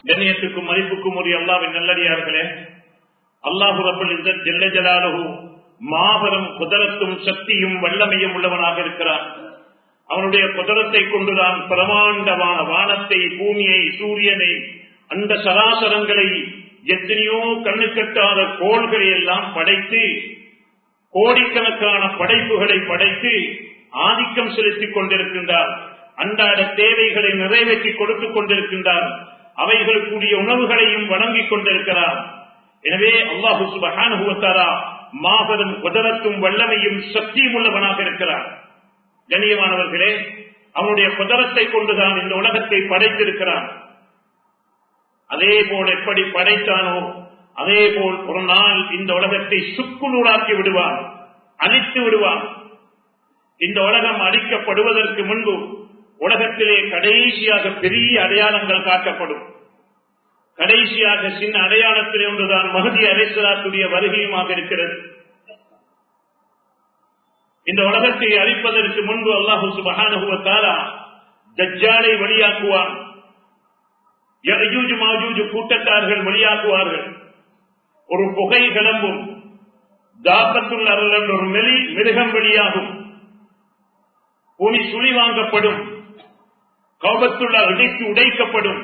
கண்ணியத்துக்கும் மதிப்புக்கும் உரிய அல்லாவின் நல்லடியார்களே அல்லாஹு ரபுல் ஜெல்ல ஜலாலுஹு மாபெரும் குதரத்தும் சக்தியும் வல்லமையும் உள்ளவனாக இருக்கிறான் அவனுடைய குதரத்தை கொண்டுதான் பிரமாண்டமான வானத்தை பூமியை சூரியனை அந்த சராசரங்களை எத்தனையோ கண்ணு கட்டாத கோள்களை எல்லாம் படைத்து கோடிக்கணக்கான படைப்புகளை படைத்து ஆதிக்கம் செலுத்திக் கொண்டிருக்கின்றார் அன்றாட தேவைகளை நிறைவேற்றி கொடுத்துக் கொண்டிருக்கின்றார் அவைகளுக்குரிய உணவுகளையும் வழங்கிக் கொண்டிருக்கிறார் எனவே அல்லாஹு சுபஹானுவத்தாரா மாபெரும் குதரத்தும் வல்லமையும் சக்தியும் உள்ளவனாக இருக்கிறார் கண்ணியமானவர்களே அவனுடைய குதரத்தை கொண்டுதான் இந்த உலகத்தை படைத்திருக்கிறான் அதே போல் எப்படி படைத்தானோ அதே போல் ஒரு நாள் இந்த உலகத்தை சுக்குநூறாக்கி விடுவான் அழித்து விடுவான் இந்த உலகம் அழிக்கப்படுவதற்கு முன்பு உலகத்திலே கடைசியாக பெரிய அடையாளங்கள் காட்டப்படும் கடைசியாக சின்ன அடையாளத்திலே ஒன்றுதான் மகதி அலைசலாத்துடைய வருகையுமாக இருக்கிறது இந்த உலகத்தை அழிப்பதற்கு முன்பு அல்லாஹு சுபகானுகுவத்தாரா தஜ்ஜாலை வெளியாக்குவான் கூட்டத்தார்கள் வெளியாக்குவார்கள் ஒரு புகை கிளம்பும் தாபத்துள் அருள் ஒரு மெலி மிருகம் வெளியாகும் பூமி சுழி வாங்கப்படும் கௌபத்துள்ள இடைத்து உடைக்கப்படும்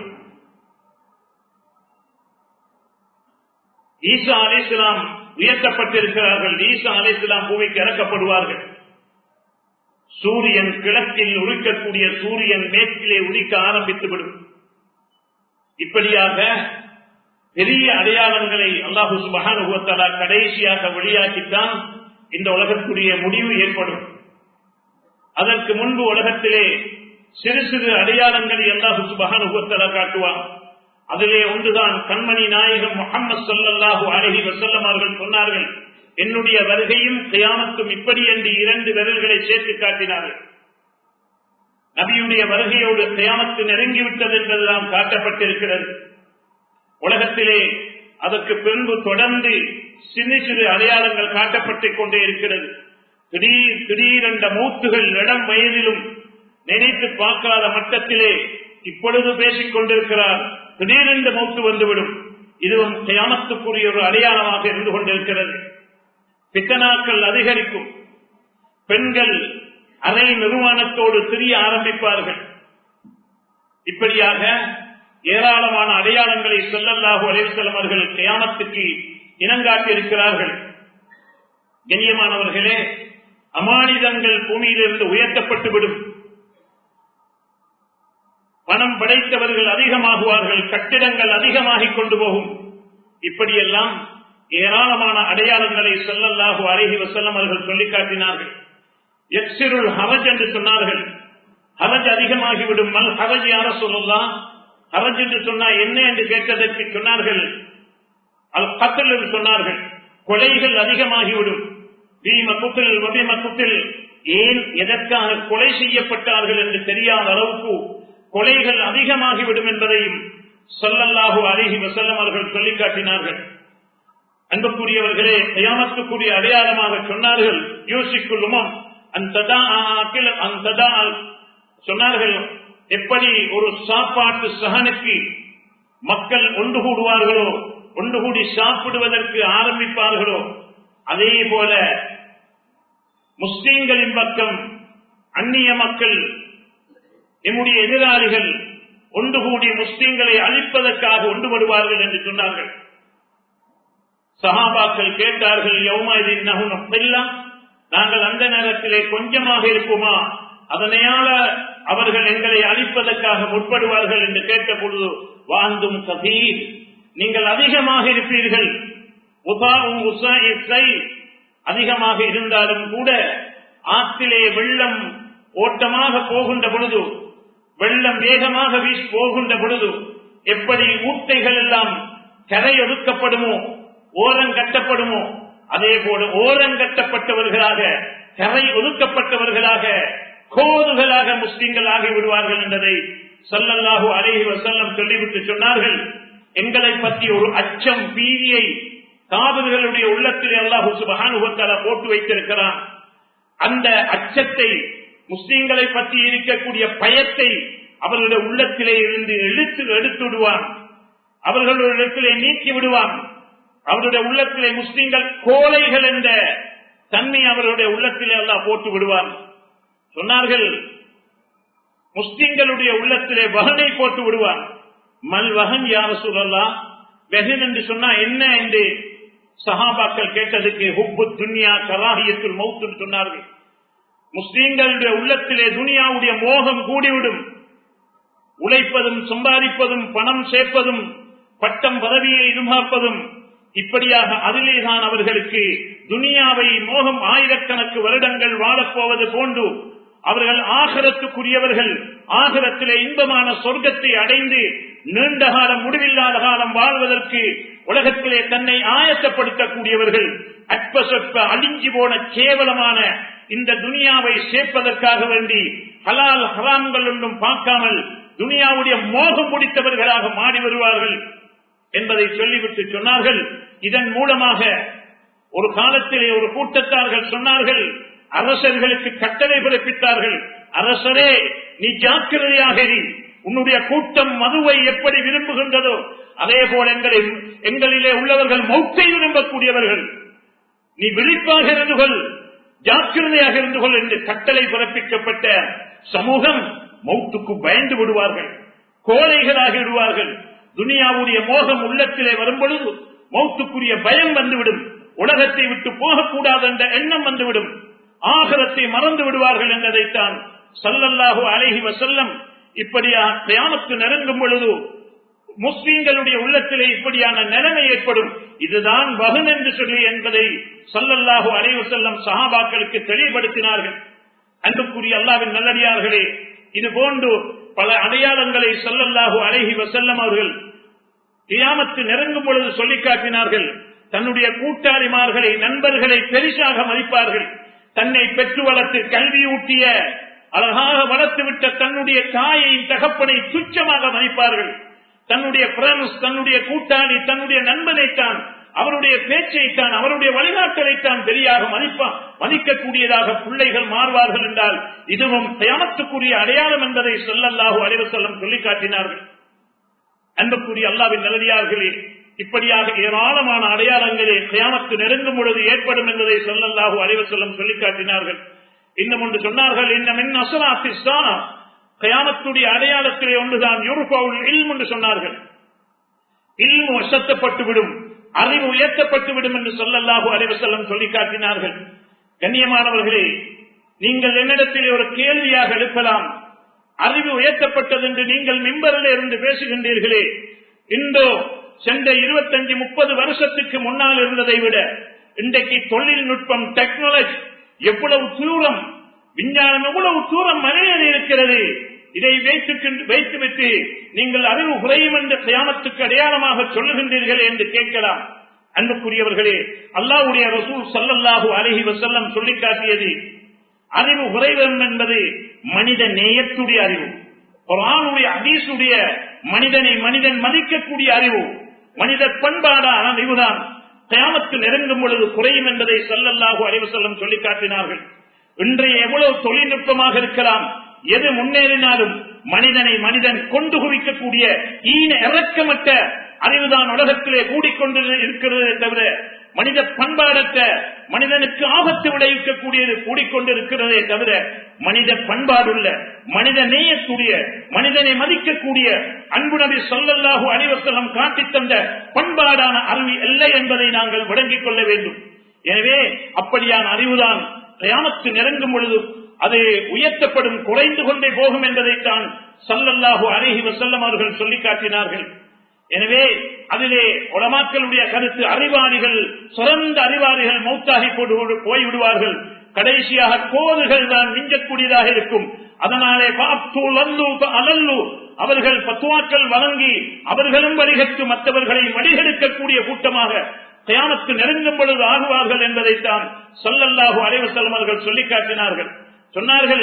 ஈசா அலிஸ்லாம் உயர்த்தப்பட்டிருக்கிறார்கள் ஈசா அலிஸ்லாம் பூமிக்கு இறக்கப்படுவார்கள் சூரியன் கிழக்கில் உரிக்கக்கூடிய சூரியன் மேற்கிலே உரிக்க ஆரம்பித்துவிடும் இப்படியாக பெரிய அடையாளங்களை அல்லாஹு சுபகானுபவத்தாலா கடைசியாக வெளியாக்கித்தான் இந்த உலகத்துடைய முடிவு ஏற்படும் அதற்கு முன்பு உலகத்திலே சிறு சிறு அடையாளங்களை அல்லாஹு சுபகானுபவத்தாலா காட்டுவான் அதிலே ஒன்றுதான் கண்மணி நாயகம் முகமது சொல்லல்லாஹு அழகி வசல்லம் அவர்கள் சொன்னார்கள் என்னுடைய வருகையும் கியாமத்தும் இப்படி என்று இரண்டு விரல்களை சேர்த்து காட்டினார்கள் நபியுடைய வருகையோடு கியாமத்து நெருங்கிவிட்டது என்பதெல்லாம் காட்டப்பட்டிருக்கிறது உலகத்திலே அதற்கு பின்பு தொடர்ந்து சிறு சிறு அடையாளங்கள் காட்டப்பட்டுக் கொண்டே இருக்கிறது திடீர் திடீரென்ற மூத்துகள் இடம் வயதிலும் நினைத்து பார்க்காத மட்டத்திலே இப்பொழுது பேசிக் கொண்டிருக்கிறார் திடீரென்று மூத்து வந்துவிடும் இதுவும் கியாமத்துக்குரிய ஒரு அடையாளமாக இருந்து கொண்டிருக்கிறது பித்தனாக்கள் அதிகரிக்கும் பெண்கள் அரை நிர்வாணத்தோடு திரிய ஆரம்பிப்பார்கள் இப்படியாக ஏராளமான அடையாளங்களை சொல்லல்லாஹு அலைவசலம் அவர்கள் கியாமத்துக்கு இனங்காட்டி இருக்கிறார்கள் கண்ணியமானவர்களே அமானிதங்கள் பூமியிலிருந்து உயர்த்தப்பட்டுவிடும் பணம் படைத்தவர்கள் அதிகமாகுவார்கள் கட்டிடங்கள் அதிகமாகிக் கொண்டு போகும் இப்படியெல்லாம் ஏராளமான அடையாளங்களை சொல்லல்லாஹு அழகி வசல்லம் அவர்கள் சொல்லிக் காட்டினார்கள் எக்ஸிருள் ஹரஜ் என்று சொன்னார்கள் ஹரஜ் அதிகமாகிவிடும் மல் ஹரஜ் யார சொல்லலாம் ஹரஜ் என்று சொன்னா என்ன என்று கேட்டதற்கு சொன்னார்கள் அல் கத்தல் என்று சொன்னார்கள் கொலைகள் அதிகமாகிவிடும் பீம குத்தில் மபிம குத்தில் ஏன் எதற்காக கொலை செய்யப்பட்டார்கள் என்று தெரியாத அளவுக்கு கொலைகள் அதிகமாகிவிடும் என்பதையும் சொல்லல்லாஹு அழகி வசல்லம் அவர்கள் சொல்லிக் காட்டினார்கள் அன்புக்குரியவர்களே கயாமத்துக்குரிய அடையாளமாக சொன்னார்கள் யோசிக்குள்ளுமம் அந்த சொன்னார்கள் எப்படி ஒரு சாப்பாட்டு சகனுக்கு மக்கள் ஒன்று கூடுவார்களோ ஒன்று கூடி சாப்பிடுவதற்கு ஆரம்பிப்பார்களோ அதே போல முஸ்லீம்களின் பக்கம் அந்நிய மக்கள் எம்முடைய எதிராளிகள் ஒன்று கூடி முஸ்லீம்களை அழிப்பதற்காக ஒன்றுபடுவார்கள் என்று சொன்னார்கள் சஹாபாக்கள் கேட்டார்கள் யௌமாதின் நகுனம் நாங்கள் அந்த நேரத்திலே கொஞ்சமாக இருப்போமா அதனையால அவர்கள் எங்களை அழிப்பதற்காக முற்படுவார்கள் என்று கேட்ட பொழுது வாழ்ந்தும் கபீர் நீங்கள் அதிகமாக இருப்பீர்கள் அதிகமாக இருந்தாலும் கூட ஆற்றிலே வெள்ளம் ஓட்டமாக போகின்ற பொழுது வெள்ளம் வேகமாக வீசி போகின்ற பொழுது எப்படி ஊட்டைகள் எல்லாம் கரை ஒதுக்கப்படுமோ ஓரம் கட்டப்படுமோ அதே போல ஓரம் கட்டப்பட்டவர்களாக கரை ஒதுக்கப்பட்டவர்களாக கோதுகளாக முஸ்லிம்கள் ஆகி விடுவார்கள் என்பதை சொல்லல்லாஹு அலேஹி வசல்லம் சொல்லிவிட்டு சொன்னார்கள் எங்களை பற்றி ஒரு அச்சம் பீதியை காதல்களுடைய உள்ளத்தில் அல்லாஹு சுபகானுபத்தால போட்டு வைத்திருக்கிறான் அந்த அச்சத்தை முஸ்லிம்களை பற்றி இருக்கக்கூடிய பயத்தை அவர்களுடைய உள்ளத்திலே இருந்து எழுத்து எடுத்து விடுவான் அவர்களிடத்திலே நீக்கி விடுவான் அவருடைய உள்ளத்திலே முஸ்லிம்கள் கோழைகள் என்ற தன்மை அவருடைய உள்ளத்திலே எல்லாம் போட்டு விடுவான் சொன்னார்கள் முஸ்லிம்களுடைய உள்ளத்திலே வகனை போட்டு விடுவான் மல் வகன் யார சொல்லலாம் வெகன் என்று சொன்னா என்ன என்று சஹாபாக்கள் கேட்டதுக்கு ஹுப்பு துன்யா கராகியத்தில் மௌத்து சொன்னார்கள் முஸ்லீம்களுடைய உள்ளத்திலே துனியாவுடைய மோகம் கூடிவிடும் உழைப்பதும் சம்பாதிப்பதும் பணம் சேர்ப்பதும் பட்டம் பதவியை எதிர்பார்ப்பதும் இப்படியாக அதிலேதான் அவர்களுக்கு துனியாவை மோகம் ஆயிரக்கணக்கு வருடங்கள் வாழப்போவது போன்று அவர்கள் ஆகரத்துக்குரியவர்கள் ஆகரத்திலே இன்பமான சொர்க்கத்தை அடைந்து நீண்ட காலம் முடிவில்லாத காலம் வாழ்வதற்கு உலகத்திலே தன்னை ஆயத்தப்படுத்தக்கூடியவர்கள் அற்ப சொற்ப அழிஞ்சு போன கேவலமான இந்த துனியாவை சேர்ப்பதற்காக வேண்டி ஹலால் ஹராம்கள் ஒன்றும் பார்க்காமல் துனியாவுடைய மோகம் முடித்தவர்களாக மாறி வருவார்கள் என்பதை சொல்லிவிட்டு சொன்னார்கள் இதன் மூலமாக ஒரு காலத்திலே ஒரு கூட்டத்தார்கள் சொன்னார்கள் அரசர்களுக்கு கட்டளை பிறப்பித்தார்கள் அரசரே நீ ஜாக்கிரதையாக இரு. உன்னுடைய கூட்டம் மதுவை எப்படி விரும்புகின்றதோ அதே போல எங்களை எங்களிலே உள்ளவர்கள் மௌத்தை விரும்பக்கூடியவர்கள் நீ விழிப்பாக இருந்து கொள் ஜாக்கிரதையாக இருந்து கொள் என்று கட்டளை பிறப்பிக்கப்பட்ட சமூகம் மௌத்துக்கு பயந்து விடுவார்கள் கோழைகளாக விடுவார்கள் துனியாவுடைய மோகம் உள்ளத்திலே வரும் பொழுது மௌத்துக்குரிய பயம் வந்துவிடும் உலகத்தை விட்டு போகக்கூடாது என்ற எண்ணம் வந்துவிடும் ஆகரத்தை மறந்து விடுவார்கள் என்பதைத்தான் சல்லல்லாஹு அலைஹி வசல்லம் இப்படியா கியாமத்து நெருங்கும் பொழுது முஸ்லீம்களுடைய உள்ளத்திலே இப்படியான நிலைமை ஏற்படும் இதுதான் வகன் என்று சொல்லி என்பதை சல்லல்லாஹு அலைஹி வஸல்லம் சஹாபாக்களுக்கு தெளிவுபடுத்தினார்கள் அன்புக்குரிய அல்லாவின் நல்லடியார்களே இது போன்று பல அடையாளங்களை சல்லல்லாஹு அலைஹி வசல்லம் அவர்கள் கியாமத்து நெருங்கும் பொழுது சொல்லி காட்டினார்கள் தன்னுடைய கூட்டாளிமார்களை நண்பர்களை பெரிசாக மதிப்பார்கள் தன்னை பெற்று வளர்த்து கல்வியூட்டிய அழகாக வளர்த்துவிட்ட தன்னுடைய தாயை தகப்பனை துச்சமாக மதிப்பார்கள் தன்னுடைய பிரண்ட்ஸ் தன்னுடைய கூட்டாளி தன்னுடைய நண்பனைத்தான் அவருடைய பேச்சைத்தான் அவருடைய வழிகாட்டலைத்தான் பெரியாக மதிப்பா மதிக்கக்கூடியதாக பிள்ளைகள் மாறுவார்கள் என்றால் இதுவும் தயாமத்துக்குரிய அடையாளம் என்பதை சொல்லல்லாஹு அலைவ செல்லம் சொல்லி காட்டினார்கள் அன்புக்குரிய அல்லாவின் நல்லதியார்களே இப்படியாக ஏராளமான அடையாளங்களே கயாமத்து நெருங்கும் பொழுது ஏற்படும் என்பதை சொல்லல்லாஹு அலைவ செல்லம் சொல்லி காட்டினார்கள் இன்னும் ஒன்று சொன்னார்கள் இன்னும் என்ன அசலாத்திஸ்தான் கயாமத்துடைய அடையாளத்திலே ஒன்றுதான் யூரோப்பாவில் இல்ம் என்று சொன்னார்கள் இல்மு வசத்தப்பட்டுவிடும் அறிவு உயர்த்தப்பட்டுவிடும் என்று சொல்லல்லாஹு அறிவு செல்லம் சொல்லி காட்டினார்கள் கண்ணியமானவர்களே நீங்கள் என்னிடத்திலே ஒரு கேள்வியாக எழுப்பலாம் அறிவு உயர்த்தப்பட்டது என்று நீங்கள் மிம்பரில் இருந்து பேசுகின்றீர்களே இந்தோ சென்ற இருபத்தஞ்சு முப்பது வருஷத்துக்கு முன்னால் இருந்ததை விட இன்றைக்கு தொழில்நுட்பம் டெக்னாலஜி எவ்வளவு தூரம் விஞ்ஞானம் எவ்வளவு தூரம் மனிதன் இருக்கிறது இதை வைத்துவிட்டு நீங்கள் அறிவு குறையும் என்ற கியாமத்துக்கு அடையாளமாக சொல்லுகின்றீர்கள் என்று கேட்கலாம் அன்புக்குரியவர்களே அல்லாவுடைய ரசூல் சல்லல்லாஹு அலஹி வசல்லம் சொல்லி காட்டியது அறிவு குறைவம் என்பது மனித நேயத்துடைய அறிவு குரானுடைய அதீசுடைய மனிதனை மனிதன் மதிக்கக்கூடிய அறிவு மனித பண்பாடான அறிவுதான் கயாமத்து நெருங்கும் பொழுது குறையும் என்பதை சல்லல்லாஹு அறிவு செல்லம் சொல்லி காட்டினார்கள் இன்றைய எவ்வளவு தொழில்நுட்பமாக இருக்கலாம் எது முன்னேறினாலும் மனிதனை மனிதன் கொண்டு குவிக்கக்கூடிய ஈன இறக்கமற்ற அறிவுதான் உலகத்திலே கூடிக்கொண்டு இருக்கிறது தவிர மனித பண்பாடற்ற மனிதனுக்கு ஆபத்து விளைவிக்கக்கூடியது கூடிக்கொண்டு இருக்கிறதே தவிர மனித பண்பாடுள்ள மனித நேயக்கூடிய மனிதனை மதிக்கக்கூடிய அன்பு நபி சொல்லல்லாஹு அணிவசலம் காட்டித் தந்த பண்பாடான அறிவு இல்லை என்பதை நாங்கள் விளங்கிக் கொள்ள வேண்டும் எனவே அப்படியான அறிவுதான் கயாமத்து நெருங்கும் பொழுது அது உயர்த்தப்படும் குறைந்து கொண்டே போகும் என்பதைத்தான் சல்லல்லாஹு அழகி வசல்லம் அவர்கள் சொல்லி காட்டினார்கள் எனவே அதிலே உலமாக்களுடைய கருத்து அறிவாளிகள் சிறந்த அறிவாளிகள் மௌத்தாகி போட்டு போய்விடுவார்கள் கடைசியாக கோதுகள் தான் மிஞ்சக்கூடியதாக இருக்கும் அதனாலே அலல்லு அவர்கள் பத்துவாக்கள் வழங்கி அவர்களும் வழிகட்டு மற்றவர்களை வழிகெடுக்கக்கூடிய கூட்டமாக கயாமத்து நெருங்கும் பொழுது ஆகுவார்கள் என்பதைத்தான் சொல்லல்லாஹு அலைவசல்லம் அவர்கள் சொல்லி காட்டினார்கள் சொன்னார்கள்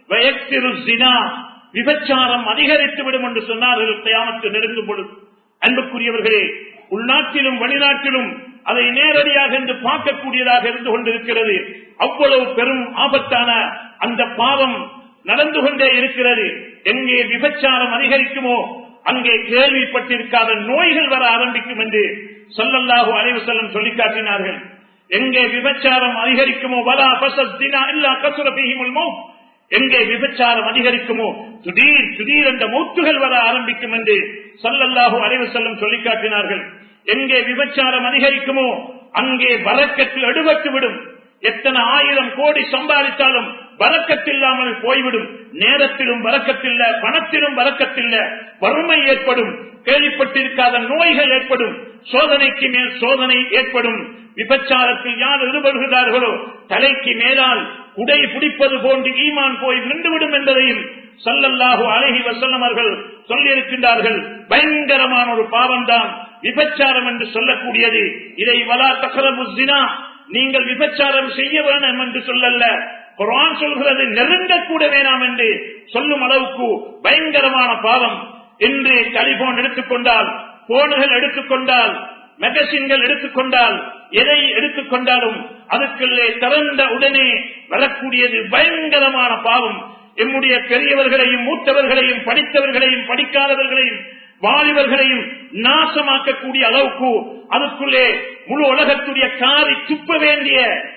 விபச்சாரம் அதிகரித்து விடும் என்று சொன்னார்கள் கயாமத்து நெருங்கும் பொழுது அன்புக்குரியவர்களே உள்நாட்டிலும் வெளிநாட்டிலும் அதை நேரடியாக என்று பார்க்கக்கூடியதாக இருந்து கொண்டிருக்கிறது அவ்வளவு பெரும் ஆபத்தான அந்த பாவம் நடந்து கொண்டே இருக்கிறது எங்கே விபச்சாரம் அதிகரிக்குமோ அங்கே கேள்விப்பட்டிருக்காத நோய்கள் வர ஆரம்பிக்கும் என்று சொல்லல்லாஹு அலைவு செல்லம் சொல்லி காட்டினார்கள் எங்கே விபச்சாரம் அதிகரிக்குமோ வலா பசத்தினா இல்லா கசுரபிகிமுல்மோ எங்கே விபச்சாரம் அதிகரிக்குமோ திடீர் திடீர் என்ற மூத்துகள் வர ஆரம்பிக்கும் என்று சொல்லல்லாஹு அலைவு செல்லம் சொல்லி காட்டினார்கள் எங்கே விபச்சாரம் அதிகரிக்குமோ அங்கே வரக்கத்தில் எடுபட்டு விடும் எத்தனை ஆயிரம் கோடி சம்பாதித்தாலும் வரக்கத்தில்லாமல் போய்விடும் நேரத்திலும் வரக்கத்தில்ல பணத்திலும் வரக்கத்தில்ல வறுமை ஏற்படும் கேள்விப்பட்டிருக்காத நோய்கள் ஏற்படும் சோதனைக்கு மேல் சோதனை ஏற்படும் விபச்சாரத்தில் யார் ஈடுபடுகிறார்களோ தலைக்கு மேலால் உடை பிடிப்பது போன்று ஈமான் போய் நின்றுவிடும் என்பதையும் சல்லல்லாஹு அழகி வசல்லமர்கள் சொல்லியிருக்கின்றார்கள் பயங்கரமான ஒரு பாவம்தான் விபச்சாரம் என்று சொல்லக்கூடியது இதை வலா தகரமுசினா நீங்கள் விபச்சாரம் செய்ய வேணும் என்று சொல்லல்ல குரான் சொல்கிறது நெருங்கக்கூட வேணாம் என்று சொல்லும் அளவுக்கு பயங்கரமான பாவம் என்று டெலிபோன் எடுத்துக்கொண்டால் போன்கள் எடுத்துக்கொண்டால் மெகசின்கள் எடுத்துக்கொண்டால் எதை எடுத்துக்கொண்டாலும் அதுக்குள்ளே திறந்த உடனே வரக்கூடியது பயங்கரமான பாவம் எம்முடைய பெரியவர்களையும் மூத்தவர்களையும் படித்தவர்களையும் படிக்காதவர்களையும் வாலிபர்களையும் நாசமாக்கக்கூடிய அளவுக்கு அதுக்குள்ளே முழு உலகத்துடைய காரை துப்ப வேண்டிய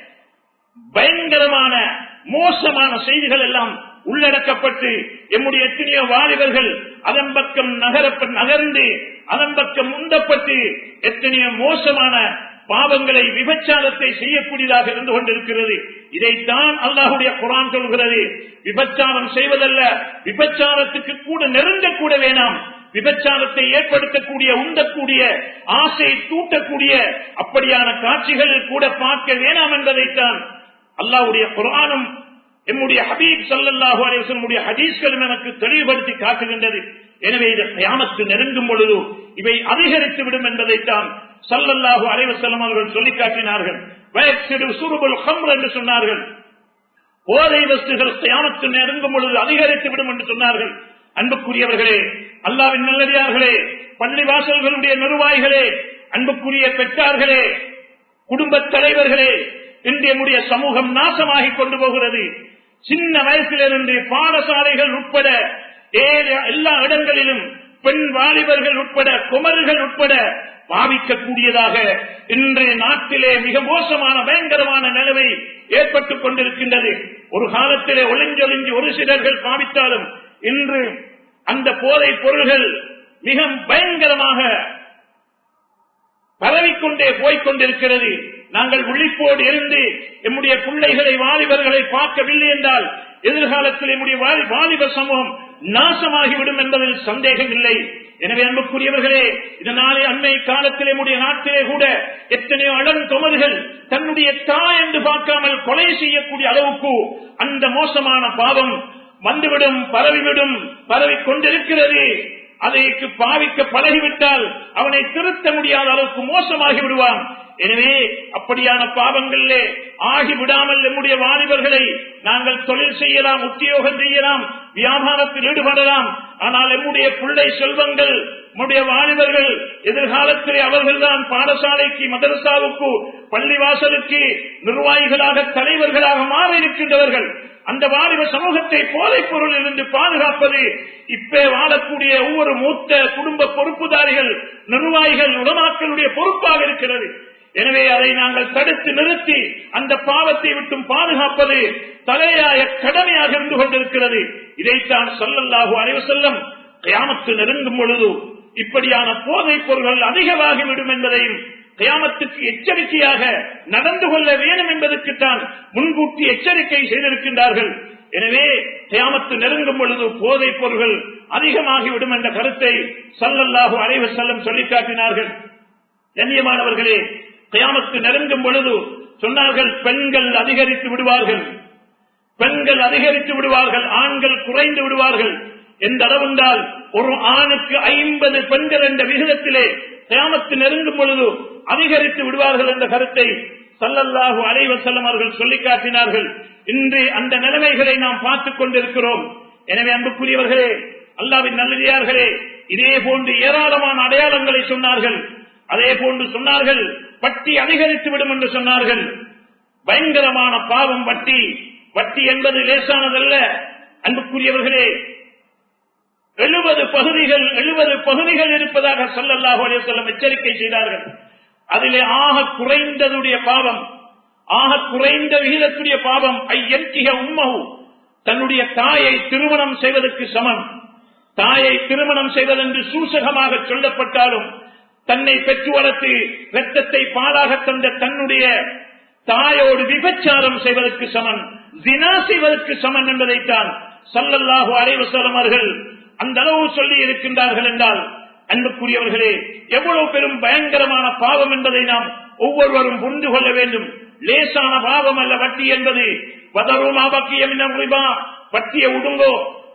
பயங்கரமான மோசமான செய்திகள் எல்லாம் உள்ளடக்கப்பட்டு எம்முடைய எத்தனையோ வாலிபர்கள் அதன் பக்கம் நகர நகர்ந்து அதன் பக்கம் உந்தப்பட்டு எத்தனையோ மோசமான பாவங்களை விபச்சாரத்தை செய்யக்கூடியதாக இருந்து கொண்டிருக்கிறது இதைத்தான் அல்லாஹுடைய குரான் சொல்கிறது விபச்சாரம் செய்வதல்ல விபச்சாரத்துக்கு கூட நெருங்க கூட வேணாம் விபச்சாரத்தை ஏற்படுத்தக்கூடிய உந்தக்கூடிய ஆசையை தூட்டக்கூடிய அப்படியான காட்சிகளில் கூட பார்க்க வேணாம் என்பதைத்தான் அல்லாவுடைய குரானும் எம்முடைய ஹபீப் சல்லாஹு அலிவசனுடைய ஹதீஸ்களும் எனக்கு தெளிவுபடுத்தி காட்டுகின்றது எனவே இது கயாமத்து நெருங்கும் பொழுது இவை அதிகரித்து விடும் என்பதைத்தான் சல்லல்லாஹு அலைவசல்லம் அவர்கள் சொல்லி காட்டினார்கள் சுருபுல் ஹம்ர் என்று சொன்னார்கள் போதை வஸ்துகள் கயாமத்து நெருங்கும் பொழுது அதிகரித்து விடும் என்று சொன்னார்கள் அன்புக்குரியவர்களே அல்லாவின் நல்லடியார்களே பள்ளி வாசல்களுடைய நிர்வாகிகளே அன்புக்குரிய பெற்றார்களே குடும்ப தலைவர்களே இன்று நம்முடைய சமூகம் நாசமாகி கொண்டு போகிறது சின்ன வயசிலிருந்து பாடசாலைகள் உட்பட எல்லா இடங்களிலும் பெண் வாலிபர்கள் உட்பட குமர்கள் உட்பட பாவிக்கக்கூடியதாக இன்று நாட்டிலே மிக மோசமான பயங்கரமான நிலைமை ஏற்பட்டுக் கொண்டிருக்கின்றது ஒரு காலத்திலே ஒளிஞ்சொளிஞ்சு ஒரு சிலர்கள் பாவித்தாலும் இன்று அந்த போதை பொருள்கள் மிக பயங்கரமாக பரவிக்கொண்டே போய்கொண்டிருக்கிறது நாங்கள் விழிப்போடு இருந்து எம்முடைய பிள்ளைகளை வாலிபர்களை பார்க்கவில்லை என்றால் எதிர்காலத்தில் எம்முடைய வாலிப சமூகம் நாசமாகிவிடும் என்பதில் சந்தேகம் இல்லை எனவே அன்புக்குரியவர்களே இதனாலே அண்மை காலத்தில் நம்முடைய நாட்டிலே கூட எத்தனையோ அடன் தொமர்கள் தன்னுடைய தாய் என்று பார்க்காமல் கொலை செய்யக்கூடிய அளவுக்கு அந்த மோசமான பாவம் வந்துவிடும் பரவிவிடும் பரவி கொண்டிருக்கிறது அதைக்கு பாவிக்க பழகிவிட்டால் அவனை திருத்த முடியாத அளவுக்கு மோசமாகி விடுவான் எனவே அப்படியான பாவங்களிலே ஆகிவிடாமல் நம்முடைய வாலிபர்களை நாங்கள் தொழில் செய்யலாம் உத்தியோகம் செய்யலாம் வியாபாரத்தில் ஈடுபடலாம் ஆனால் நம்முடைய பிள்ளை செல்வங்கள் நம்முடைய வாலிபர்கள் எதிர்காலத்திலே அவர்கள்தான் பாடசாலைக்கு மதரசாவுக்கு பள்ளிவாசலுக்கு நிர்வாகிகளாக தலைவர்களாக மாற இருக்கின்றவர்கள் அந்த வாலிப சமூகத்தை போதைப் பொருளில் இருந்து பாதுகாப்பது இப்பே வாழக்கூடிய ஒவ்வொரு மூத்த குடும்ப பொறுப்புதாரிகள் நிர்வாகிகள் உடமாக்களுடைய பொறுப்பாக இருக்கிறது எனவே அதை நாங்கள் தடுத்து நிறுத்தி அந்த பாவத்தை விட்டும் பாதுகாப்பது தலையாய கடமையாக இருந்து கொண்டிருக்கிறது இதைத்தான் சொல்லல்லாஹு அனைவு செல்லம் கயாமத்து நெருங்கும் பொழுது இப்படியான போதைப் பொருள்கள் அதிகமாகிவிடும் என்பதையும் கயாமத்துக்கு எச்சரிக்கையாக நடந்து கொள்ள வேண்டும் என்பதற்குத்தான் முன்கூட்டி எச்சரிக்கை செய்திருக்கின்றார்கள் எனவே கயாமத்து நெருங்கும் பொழுது போதைப் பொருள்கள் அதிகமாகிவிடும் என்ற கருத்தை சல்லல்லாஹு அலைவ செல்லம் சொல்லி காட்டினார்கள் கண்ணியமானவர்களே கயாமத்து நெருங்கும் பொழுது சொன்னார்கள் பெண்கள் அதிகரித்து விடுவார்கள் பெண்கள் அதிகரித்து விடுவார்கள் ஆண்கள் குறைந்து விடுவார்கள் எந்த அளவுண்டால் ஒரு ஆணுக்கு ஐம்பது பெண்கள் என்ற விகிதத்திலே கயாமத்து நெருங்கும் பொழுது அதிகரித்து விடுவார்கள் என்ற கருத்தை சல்லல்லாஹு அலைவசல்லம் அவர்கள் சொல்லி காட்டினார்கள் இன்று அந்த நிலைமைகளை நாம் பார்த்துக் கொண்டிருக்கிறோம் எனவே அன்புக்குரியவர்களே அல்லாவின் நல்லடியார்களே இதே போன்று ஏராளமான அடையாளங்களை சொன்னார்கள் அதே போன்று சொன்னார்கள் வட்டி அதிகரித்து விடும் என்று சொன்னார்கள் பயங்கரமான பாவம் வட்டி வட்டி என்பது லேசானதல்ல அன்புக்குரியவர்களே எழுபது பகுதிகள் எழுபது பகுதிகள் இருப்பதாக சொல்லல்லாஹு அலையம் எச்சரிக்கை செய்தார்கள் அதிலே ஆக குறைந்ததுடைய பாவம் ஆக குறைந்த விகிதத்துடைய பாவம் ஐயன்கிக உம்மகு தன்னுடைய தாயை திருமணம் செய்வதற்கு சமம் தாயை திருமணம் செய்வதென்று சூசகமாக சொல்லப்பட்டாலும் தன்னை பெற்று வளர்த்து ரத்தத்தை பாலாக தந்த தன்னுடைய தாயோடு விபச்சாரம் செய்வதற்கு சமன் தினா செய்வதற்கு சமன் என்பதைத்தான் சல்லல்லாஹு அலைவசலம் அவர்கள் அந்த அளவு சொல்லி இருக்கின்றார்கள் என்றால் அன்புக்குரியவர்களே எவ்வளவு பெரும் பயங்கரமான பாவம் என்பதை நாம் ஒவ்வொருவரும் புரிந்து கொள்ள வேண்டும் லேசான பாவம் அல்ல வட்டி என்பது வதரும் ஆபக்கியம் வட்டியை உடுங்கோ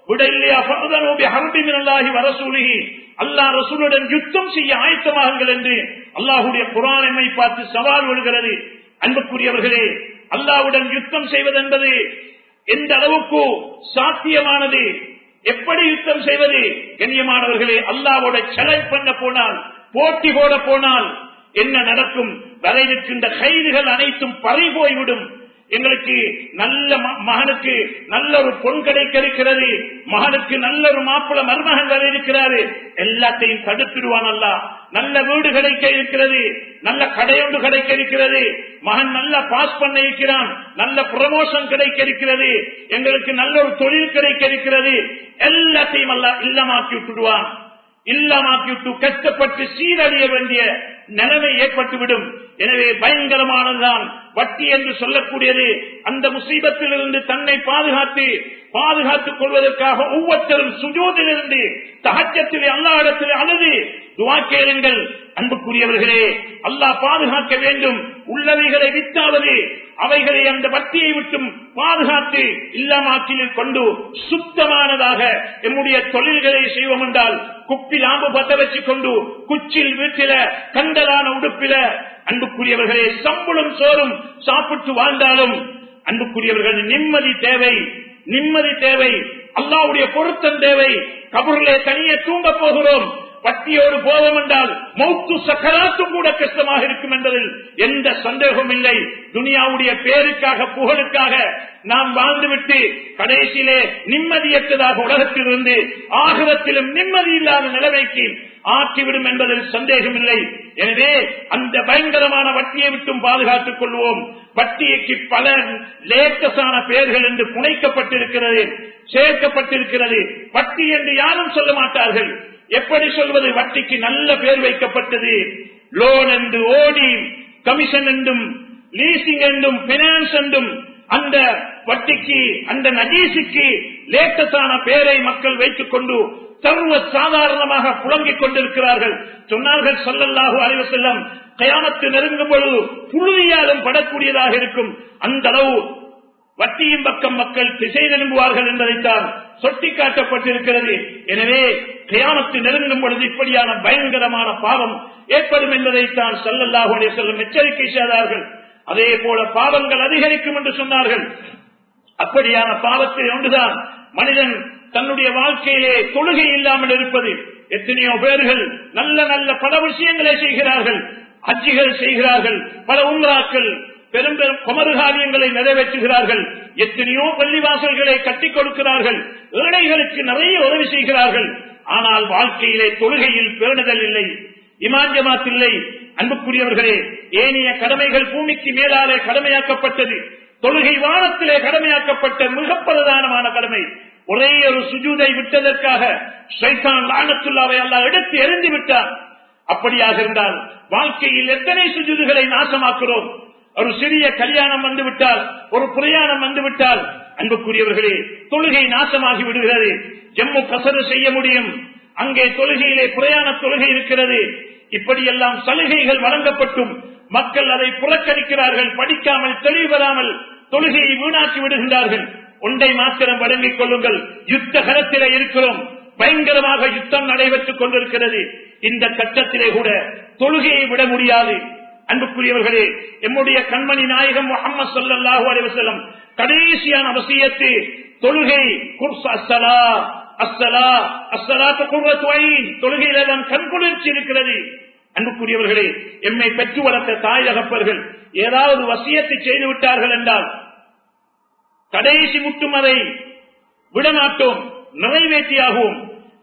அல்லா ரசூலுடன் யுத்தம் செய்ய ஆயத்தமாகுங்கள் என்று அல்லாஹுடைய குரானை பார்த்து சவால் விழுகிறது அன்புக்குரியவர்களே அல்லாவுடன் யுத்தம் செய்வதென்பது எந்த அளவுக்கு சாத்தியமானது எப்படி யுத்தம் செய்வது கண்ணியமானவர்களே அல்லாவோட சேலஞ்ச் பண்ண போனால் போட்டி போட போனால் என்ன நடக்கும் வரையிருக்கின்ற கைதுகள் அனைத்தும் பறி போய்விடும் எங்களுக்கு நல்ல மகனுக்கு நல்ல ஒரு பொன் கிடைக்க இருக்கிறது மகனுக்கு நல்ல ஒரு மாப்பிள மருமகன் வர இருக்கிறாரு எல்லாத்தையும் தடுத்துடுவான் அல்ல நல்ல வீடு கிடைக்க இருக்கிறது நல்ல கடையொன்று கிடைக்க இருக்கிறது மகன் நல்ல பாஸ் பண்ண இருக்கிறான் நல்ல ப்ரமோஷன் கிடைக்க இருக்கிறது எங்களுக்கு நல்ல ஒரு தொழில் கிடைக்க இருக்கிறது எல்லாத்தையும் அல்ல இல்லமாக்கி விட்டுடுவான் இல்லாமாக்கி விட்டு கஷ்டப்பட்டு சீரழிய வேண்டிய நிலைமை ஏற்பட்டுவிடும் எனவே பயங்கரமானதுதான் வட்டி என்று சொல்லக்கூடியது அந்த முசீபத்திலிருந்து தன்னை பாதுகாத்து பாதுகாத்துக் கொள்வதற்காக ஒவ்வொருத்தரும் சுஜோதிலிருந்து தகச்சத்திலே அல்லா இடத்திலே அழுது துவா கேளுங்கள் அன்புக்குரியவர்களே அல்லாஹ் பாதுகாக்க வேண்டும் உள்ளவைகளை வித்தாவது அவைகளை அந்த வட்டியை விட்டும் பாதுகாத்து இல்லாமாக்கில் கொண்டு சுத்தமானதாக எம்முடைய தொழில்களை செய்வோம் என்றால் குப்பி லாம்பு பத்த வச்சு கொண்டு குச்சில் வீட்டில கண்டலான உடுப்பில அன்புக்குரியவர்களே சம்பளம் சோறும் சாப்பிட்டு வாழ்ந்தாலும் அன்புக்குரியவர்கள் நிம்மதி தேவை நிம்மதி தேவை அல்லாவுடைய பொருத்தம் தேவை கபூரிலே தனியே தூங்க போகிறோம் வட்டியோடு போவோம் என்றால் மௌத்து சக்கராத்தும் கூட கஷ்டமாக இருக்கும் என்பதில் எந்த சந்தேகமும் இல்லை துனியாவுடைய பேருக்காக புகழுக்காக நாம் வாழ்ந்துவிட்டு கடைசியிலே நிம்மதியற்றதாக உலகத்திலிருந்து ஆகிரத்திலும் நிம்மதி இல்லாத நிலைமைக்கு ஆக்கிவிடும் என்பதில் சந்தேகம் இல்லை எனவே அந்த பயங்கரமான வட்டியை விட்டும் பாதுகாத்துக் கொள்வோம் வட்டிக்கு பல லேட்டஸான பெயர்கள் என்று புனைக்கப்பட்டிருக்கிறது சேர்க்கப்பட்டிருக்கிறது வட்டி என்று யாரும் சொல்ல மாட்டார்கள் எப்படி சொல்வது வட்டிக்கு நல்ல பேர் வைக்கப்பட்டது லோன் என்று ஓடி கமிஷன் என்றும் லீசிங் என்றும் பினான்ஸ் என்றும் அந்த வட்டிக்கு அந்த நஜீசுக்கு லேட்டஸான பெயரை மக்கள் வைத்துக் கொண்டு சர்வ சாதாரணமாக புழங்கிக் கொண்டிருக்கிறார்கள் சொன்னார்கள் சொல்லல்லாஹு அறிவு செல்லம் கயாமத்து நெருங்கும் பொழுது புழுதியாலும் படக்கூடியதாக இருக்கும் அந்த அளவு வட்டியின் பக்கம் மக்கள் திசை திரும்புவார்கள் என்பதைத்தான் சுட்டிக்காட்டப்பட்டிருக்கிறது எனவே கியாமத்து நெருங்கும் பொழுது இப்படியான பயங்கரமான பாவம் ஏற்படும் என்பதைத்தான் செல்லல்லாஹுடைய செல்லும் எச்சரிக்கை செய்தார்கள் அதே போல பாவங்கள் அதிகரிக்கும் என்று சொன்னார்கள் அப்படியான பாவத்தில் ஒன்றுதான் மனிதன் தன்னுடைய வாழ்க்கையிலே தொழுகை இல்லாமல் இருப்பது எத்தனையோ பேர்கள் நல்ல நல்ல பல விஷயங்களை செய்கிறார்கள் அஜிகள் செய்கிறார்கள் பல உம்ராக்கள் பெரும் பெரும் குமரு காரியங்களை நிறைவேற்றுகிறார்கள் எத்தனையோ பள்ளிவாசல்களை கட்டிக் கொடுக்கிறார்கள் ஏழைகளுக்கு நிறைய உதவி செய்கிறார்கள் ஆனால் வாழ்க்கையிலே தொழுகையில் பேணுதல் இல்லை இமாஞ்சமாத் இல்லை அன்புக்குரியவர்களே ஏனைய கடமைகள் பூமிக்கு மேலாலே கடமையாக்கப்பட்டது தொழுகை வானத்திலே கடமையாக்கப்பட்ட மிக பிரதானமான கடமை ஒரே ஒரு சுஜூதை விட்டதற்காக ஸ்ரைதான் லானத்துள்ளாவை எல்லாம் எடுத்து எரிந்து விட்டார் அப்படியாக இருந்தால் வாழ்க்கையில் எத்தனை சுஜூதுகளை நாசமாக்குறோம் ஒரு சிறிய கல்யாணம் வந்துவிட்டால் ஒரு பிரயாணம் வந்துவிட்டால் அன்புக்குரியவர்களே தொழுகை நாசமாகி விடுகிறது ஜம்மு கசரு செய்ய முடியும் அங்கே தொழுகையிலே பிரயாண தொழுகை இருக்கிறது இப்படியெல்லாம் சலுகைகள் வழங்கப்பட்டும் மக்கள் அதை புறக்கணிக்கிறார்கள் படிக்காமல் தெளிவு பெறாமல் தொழுகையை வீணாக்கி விடுகின்றார்கள் ஒன்றை மாத்திரம் வழங்கிக் கொள்ளுங்கள் யுத்த கலத்திலே இருக்கிறோம் பயங்கரமாக யுத்தம் நடைபெற்றுக் கொண்டிருக்கிறது இந்த கட்டத்திலே கூட தொழுகையை விட முடியாது அன்புக்குரியவர்களே எம்முடைய கண்மணி நாயகம் முகமது சல்லாஹூ அலிவசலம் கடைசியான அவசியத்து தொழுகை அஸ்ஸலா அஸ்ஸலா அஸ்ஸலாத்து குர்ரத்து ஐன் தொழுகையில தான் கண்குளிர்ச்சி இருக்கிறது அன்புக்குரியவர்களே எம்மை பெற்று வளர்த்த தாய் தகப்பர்கள் ஏதாவது வசியத்தை செய்து விட்டார்கள் என்றால் கடைசி முட்டும் அதை விடமாட்டோம் நிறைவேற்றியாகவும்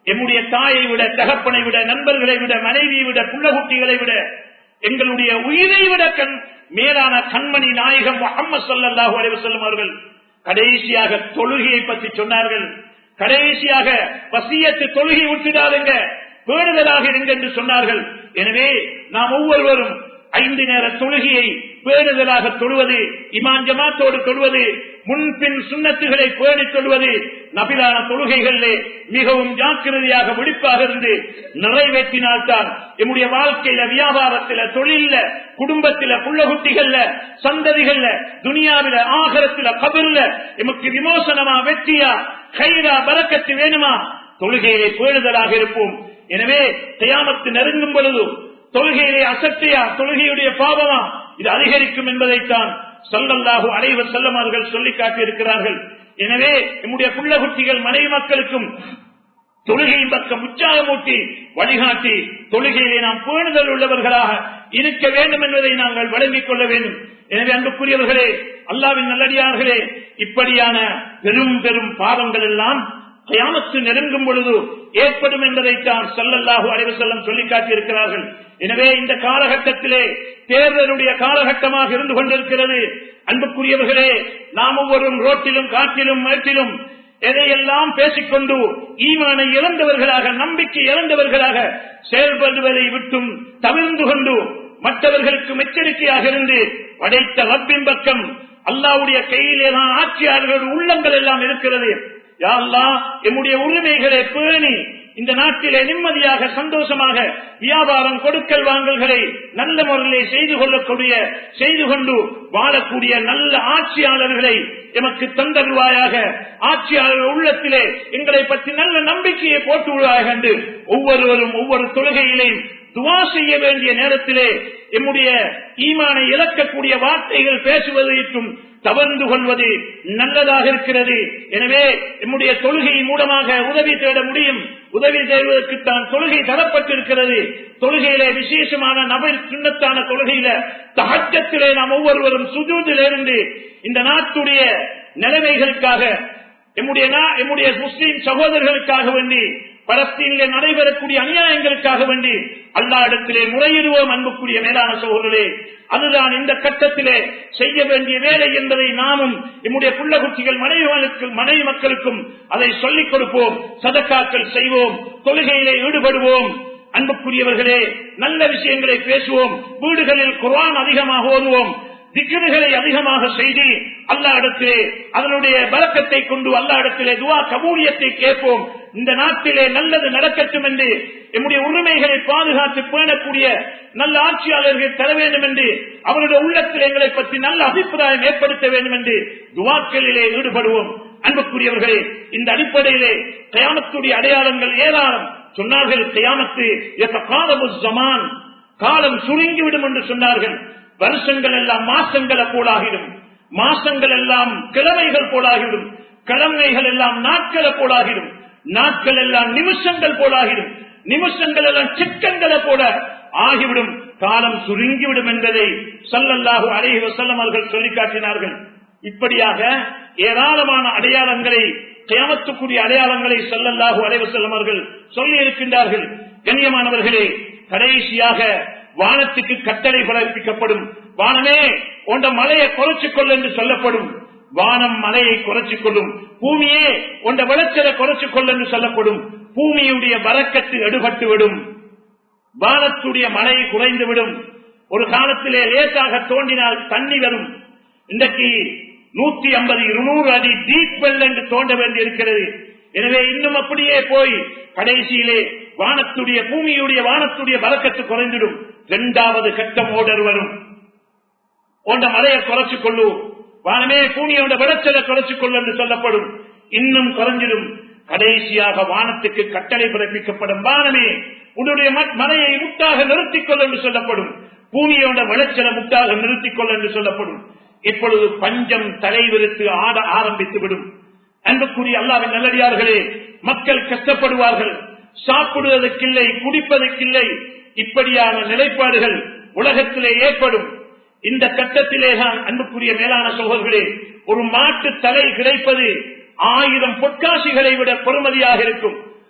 எம்முடைய தாயை விட தகப்பனை விட நண்பர்களை விட மனைவியை விட புள்ளகுட்டிகளை விட எங்களுடைய உயிரை விட கண் மேலான கண்மணி நாயகம் முகம்மது சல்லாஹூ அலைவசல்லம் அவர்கள் கடைசியாக தொழுகையை பற்றி சொன்னார்கள் கடைசியாக வசியத்து தொழுகை விட்டுடாதுங்க பேணுதலாக இருங்க என்று சொன்னார்கள் எனவே நாம் ஒவ்வொருவரும் ஐந்து நேர தொழுகையை பேணுதலாக தொழுவது இமான் ஜமாத்தோடு தொழுவது முன்பின் சுண்ணத்துகளை பேணி தொழுவது நபிலான தொழுகைகளிலே மிகவும் ஜாக்கிரதையாக விழிப்பாக இருந்து நிறைவேற்றினால்தான் எம்முடைய வாழ்க்கையில வியாபாரத்தில தொழில குடும்பத்தில புள்ளகுட்டிகள்ல சந்ததிகள்ல துனியாவில ஆகரத்தில கபில்ல எமக்கு விமோசனமா வெற்றியா கைரா பறக்கத்து வேணுமா தொழுகையிலே பேணுதலாக இருப்போம் எனவே தயாமத்து நெருங்கும் பொழுது தொழுகையிலே அசட்டையா தொழுகையுடைய பாவமா இது அதிகரிக்கும் என்பதைத்தான் சொல்லல்லாஹு அனைவர் செல்லமார்கள் சொல்லி காட்டியிருக்கிறார்கள் எனவே நம்முடைய புள்ளகுட்டிகள் மனைவி மக்களுக்கும் தொழுகையின் பக்கம் உற்சாகமூட்டி வழிகாட்டி தொழுகையிலே நாம் பேணுதல் உள்ளவர்களாக இருக்க வேண்டும் என்பதை நாங்கள் வழங்கிக் கொள்ள வேண்டும் எனவே அன்புக்குரியவர்களே அல்லாவின் நல்லடியார்களே இப்படியான பெரும் பெரும் பாவங்கள் எல்லாம் கயாமத்து நெருங்கும் பொழுது ஏற்படும் என்பதைத்தான் சொல்லல்லாஹு அலைவு செல்லம் சொல்லி காட்டியிருக்கிறார்கள் எனவே இந்த காலகட்டத்திலே தேர்தலுடைய காலகட்டமாக இருந்து கொண்டிருக்கிறது அன்புக்குரியவர்களே நாம் ஒவ்வொரு ரோட்டிலும் காட்டிலும் மேட்டிலும் எதையெல்லாம் பேசிக்கொண்டு ஈமானை இழந்தவர்களாக நம்பிக்கை இழந்தவர்களாக செயல்படுவதை விட்டும் தவிர்ந்து கொண்டு மற்றவர்களுக்கு எச்சரிக்கையாக இருந்து படைத்த ரப்பின் பக்கம் அல்லாவுடைய கையிலே தான் ஆட்சியாளர்கள் உள்ளங்கள் எல்லாம் இருக்கிறது யாரெல்லாம் எம்முடைய உரிமைகளை பேணி இந்த நாட்டிலே நிம்மதியாக சந்தோஷமாக வியாபாரம் கொடுக்கல் வாங்கல்களை நல்ல முறையிலே செய்து கொள்ளக்கூடிய செய்து கொண்டு வாழக்கூடிய நல்ல ஆட்சியாளர்களை எமக்கு தந்தருவாயாக ஆட்சியாளர் உள்ளத்திலே எங்களை பற்றி நல்ல நம்பிக்கையை போட்டு விடுவாயாக என்று ஒவ்வொருவரும் ஒவ்வொரு தொழுகையிலையும் துவா செய்ய வேண்டிய நேரத்திலே எம்முடைய ஈமானை இழக்கக்கூடிய வார்த்தைகள் பேசுவதற்கும் தவறு கொள்வது நல்லதாக இருக்கிறது எனவே நம்முடைய தொழுகையின் மூலமாக உதவி தேட முடியும் உதவி தேடுவதற்கு தான் தொழுகை தரப்பட்டிருக்கிறது தொழுகையிலே விசேஷமான நபர் சுண்ணத்தான தொழுகையில தகச்சத்திலே நாம் ஒவ்வொருவரும் சுஜூதிலிருந்து இந்த நாட்டுடைய நிலைமைகளுக்காக எம்முடைய எம்முடைய முஸ்லீம் சகோதரர்களுக்காக வேண்டி பலஸ்தீனிலே நடைபெறக்கூடிய அநியாயங்களுக்காக வேண்டி அல்லா இடத்திலே முறையிடுவோம் அன்புக்குரிய மேலான சகோதரர்களே அதுதான் இந்த கட்டத்திலே செய்ய வேண்டிய வேலை என்பதை நாமும் நம்முடைய புள்ளகுட்டிகள் மனைவிகளுக்கு மனைவி மக்களுக்கும் அதை சொல்லிக் கொடுப்போம் சதக்காக்கள் செய்வோம் தொழுகையிலே ஈடுபடுவோம் அன்புக்குரியவர்களே நல்ல விஷயங்களை பேசுவோம் வீடுகளில் குர்ஆன் அதிகமாக ஓதுவோம் திக்கர்களை அதிகமாக செய்து அல்லா இடத்திலே அதனுடைய பலக்கத்தை கொண்டு அல்லா இடத்திலே துவா கபூலியத்தை கேட்போம் இந்த நாட்டிலே நல்லது நடக்கட்டும் என்று எம்முடைய உரிமைகளை பாதுகாத்து பேணக்கூடிய நல்ல ஆட்சியாளர்கள் தர வேண்டும் என்று அவருடைய உள்ளத்தில் எங்களை பற்றி நல்ல அபிப்பிராயம் ஏற்படுத்த வேண்டும் என்று துவாக்களிலே ஈடுபடுவோம் அன்புக்குரியவர்களே இந்த அடிப்படையிலே கயாமத்துடைய அடையாளங்கள் ஏராளம் சொன்னார்கள் கயாமத்து காலமுசமான் காலம் சுருங்கிவிடும் என்று சொன்னார்கள் வருஷங்கள் எல்லாம் மாசங்களை போலாகிடும் மாசங்கள் எல்லாம் கிழமைகள் போலாகிடும் கிழமைகள் எல்லாம் நாட்களை போலாகிடும் நாட்கள் எல்லாம் நிமிஷங்கள் போலாகிடும் நிமிஷங்கள் எல்லாம் சிக்கங்களை போல ஆகிவிடும் காலம் சுருங்கிவிடும் என்பதை சல்லல்லாஹு அலைஹி வசல்லம் அவர்கள் சொல்லி காட்டினார்கள் இப்படியாக ஏராளமான அடையாளங்களை கியாமத்துக்குரிய அடையாளங்களை சல்லல்லாஹு அலைஹி வஸல்லம் அவர்கள் சொல்லி இருக்கின்றார்கள் கண்ணியமானவர்களே கடைசியாக வானத்துக்கு கட்டளை பிறப்பிக்கப்படும் வானமே உண்ட மலையை குறைச்சிக் கொள் என்று சொல்லப்படும் வானம் மலையை குறைச்சிக் கொள்ளும் பூமியே உண்ட விளைச்சலை குறைச்சிக் கொள் என்று சொல்லப்படும் பூமியுடைய வரக்கத்து எடுபட்டு விடும் வானத்துடைய மழை குறைந்துவிடும் ஒரு காலத்திலே லேசாக தோண்டினால் தண்ணி வரும் இன்றைக்கு நூத்தி ஐம்பது இருநூறு அடி டீப் வெல் என்று தோண்ட வேண்டி இருக்கிறது எனவே இன்னும் அப்படியே போய் கடைசியிலே வானத்துடைய பூமியுடைய வானத்துடைய பலக்கத்து குறைந்துடும் இரண்டாவது கட்டம் ஓடர் வரும் போன்ற மலையை குறைச்சிக் கொள்ளும் வானமே பூமியோட விளைச்சலை குறைச்சிக் கொள்ளும் என்று சொல்லப்படும் இன்னும் குறைஞ்சிடும் கடைசியாக வானத்துக்கு கட்டளை பிறப்பிக்கப்படும் வானமே உன்னுடைய மலையை முட்டாக நிறுத்திக் கொள் என்று சொல்லப்படும் பூமியோட விளைச்சலை முட்டாக நிறுத்திக் கொள் என்று சொல்லப்படும் இப்பொழுது பஞ்சம் தலைவிரித்து ஆட ஆரம்பித்து விடும் அன்புக்குரிய அல்லாவின் நல்லடியார்களே மக்கள் கஷ்டப்படுவார்கள் சாப்பிடுவதற்கில்லை குடிப்பதற்கில்லை இப்படியான நிலைப்பாடுகள் உலகத்திலே ஏற்படும் இந்த கட்டத்திலேதான் அன்புக்குரிய மேலான சோழர்களே ஒரு மாட்டு தலை கிடைப்பது ஆயிரம் பொற்காசிகளை விட பெறுமதியாக இருக்கும்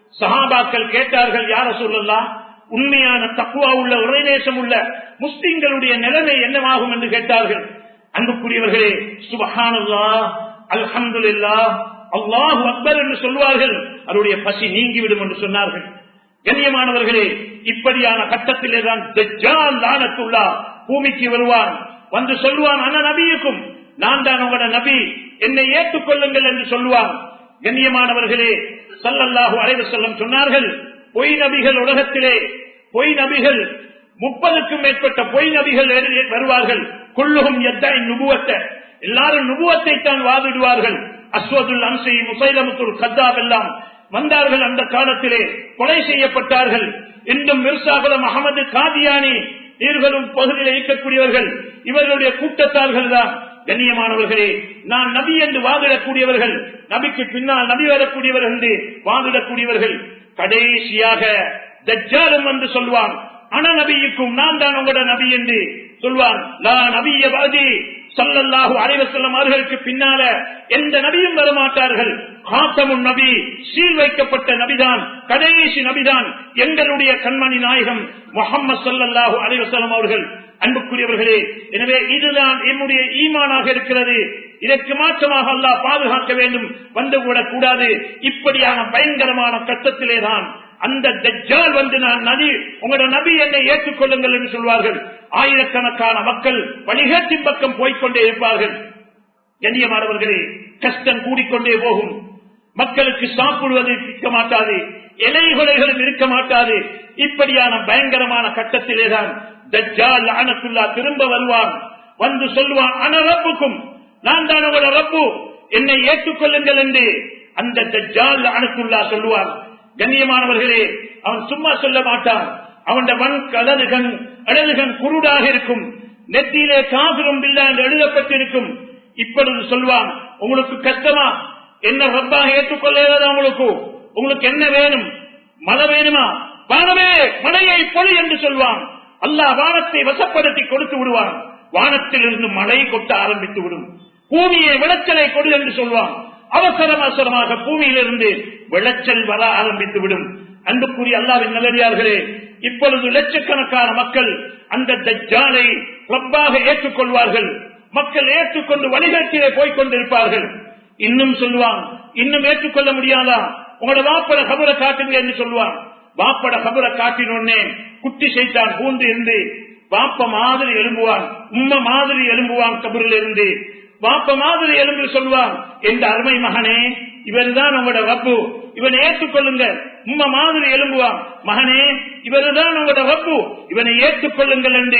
சஹாபாக்கள் கேட்டார்கள் யார சொல்லலாம் உண்மையான தக்குவா உள்ள உரைநேசம் உள்ள முஸ்லிம்களுடைய நிலைமை என்னவாகும் என்று கேட்டார்கள் அன்புக்குரியவர்களே சுபஹானல்லா அல்ஹம்துலில்லா அல்லாஹு அக்பர் என்று சொல்வார்கள் அவருடைய பசி நீங்கிவிடும் என்று சொன்னார்கள் கண்ணியமானவர்களே இப்படியான கட்டத்திலே தான் தஜ்ஜால் லானத்துள்ளா பூமிக்கு வருவான் வந்து சொல்லுவான் அண்ணா நபியுக்கும் நான் தான் உங்களோட நபி என்னை ஏற்றுக்கொள்ளுங்கள் என்று சொல்லுவான் கண்ணியமானவர்களே சல்லல்லாஹு அலைவு செல்லம் சொன்னார்கள் பொய் நபிகள் உலகத்திலே பொய் நபிகள் முப்பதுக்கும் மேற்பட்ட பொய் நபிகள் வருவார்கள் குள்ளுகும் எத்தாய் நுபுவத்த எல்லாரும் நுபுவத்தை தான் வாதிடுவார்கள் அஸ்வதுல் அம்சை முசைலமுத்துல் கத்தாப் எல்லாம் வந்தார்கள் அந்த காலத்திலே கொலை செய்யப்பட்டார்கள் இன்றும் மிர்சாகுலம் அகமது காதியானி நீர்களும் பகுதியில் இருக்கக்கூடியவர்கள் இவர்களுடைய கூட்டத்தார்கள் தான் கண்ணியமானவர்களே நான் நபி என்று வாதிடக்கூடியவர்கள் நபிக்கு பின்னால் நபி வரக்கூடியவர்கள் என்று வாதிடக்கூடியவர்கள் கடைசியாக தஜ்ஜாலும் என்று சொல்வான் அன நபியுக்கும் நான் தான் உங்களோட நபி என்று சொல்வான் நான் நபிய பாதி சல்லல்லாஹு அலைவசல்லம் அவர்களுக்கு பின்னால எந்த நபியும் வரமாட்டார்கள் காத்தமுன் நபி சீல் வைக்கப்பட்ட நபிதான் கடைசி நபிதான் எங்களுடைய கண்மணி நாயகம் முகம்மது சல்லல்லாஹு அலைவசல்லம் அவர்கள் அன்புக்குரியவர்களே எனவே இதுதான் என்னுடைய ஈமானாக இருக்கிறது இதற்கு மாற்றமாக அல்லாஹ் பாதுகாக்க வேண்டும் வந்துவிடக் கூடாது இப்படியான பயங்கரமான கட்டத்திலே தான் அந்த தஜ்ஜால் வந்து நான் நபி உங்களோட நபி என்னை ஏற்றுக்கொள்ளுங்கள் என்று சொல்வார்கள் ஆயிரக்கணக்கான மக்கள் வழிகாட்டின் பக்கம் போய்கொண்டே இருப்பார்கள் கண்ணியமானவர்களே கஷ்டம் கூடிக்கொண்டே போகும் மக்களுக்கு சாப்பிடுவது இருக்க மாட்டாது இலைகொலைகளும் இருக்க மாட்டாது இப்படியான பயங்கரமான கட்டத்திலேதான் தஜ்ஜால் அனத்துல்லா திரும்ப வருவான் வந்து சொல்லுவான் அனரப்புக்கும் நான் தான் உங்களோட ரப்பு என்னை ஏற்றுக்கொள்ளுங்கள் என்று அந்த தஜ்ஜால் அனத்துல்லா சொல்லுவான் கண்ணியமானவர்களே அவன் சும்மா சொல்ல மாட்டான் அவன் வன் கடலுகன் அழகுகன் குருடாக இருக்கும் நெத்தியிலே காபிரும் பில்லா என்று எழுதப்பட்டிருக்கும் இப்பொழுது சொல்வான் உங்களுக்கு கஷ்டமா என்ன ரப்பாக ஏற்றுக்கொள்ளாத உங்களுக்கு உங்களுக்கு என்ன வேணும் மழை வேணுமா வானமே மழையை பொழி என்று சொல்வான் அல்லாஹ் வானத்தை வசப்படுத்தி கொடுத்து விடுவான் வானத்தில் இருந்து மழை கொட்ட ஆரம்பித்து விடும் பூமியை விளைச்சலை கொடு என்று சொல்வான் அவசர அவசரமாக பூமியிலிருந்து விளைச்சல் வர ஆரம்பித்து விடும் அன்புக்குரிய அல்லாவின் நல்லடியார்களே இப்பொழுது லட்சக்கணக்கான மக்கள் அந்த தஜ்ஜாலை ரப்பாக ஏற்றுக்கொள்வார்கள் மக்கள் ஏற்றுக்கொண்டு வழிகாட்டிலே போய்கொண்டிருப்பார்கள் இன்னும் சொல்லுவான் இன்னும் ஏற்றுக்கொள்ள முடியாதா உங்களோட வாப்பட கபரை காட்டுங்க என்று சொல்லுவான் வாப்பட கபரை காட்டினோடனே குட்டி செய்தான் பூண்டு இருந்து வாப்ப மாதிரி எழும்புவான் உம்ம மாதிரி எழும்புவான் கபரில் இருந்து வாப்ப மாதிரி எழுந்து சொல்லுவான் எந்த அருமை மகனே இவர் தான் உங்களோட ரப்பு இவனை ஏற்றுக்கொள்ளுங்க உம்ம மாதிரி எழும்புவான் மகனே இவர் தான் உங்களோட ரப்பு இவனை ஏற்றுக்கொள்ளுங்கள் என்று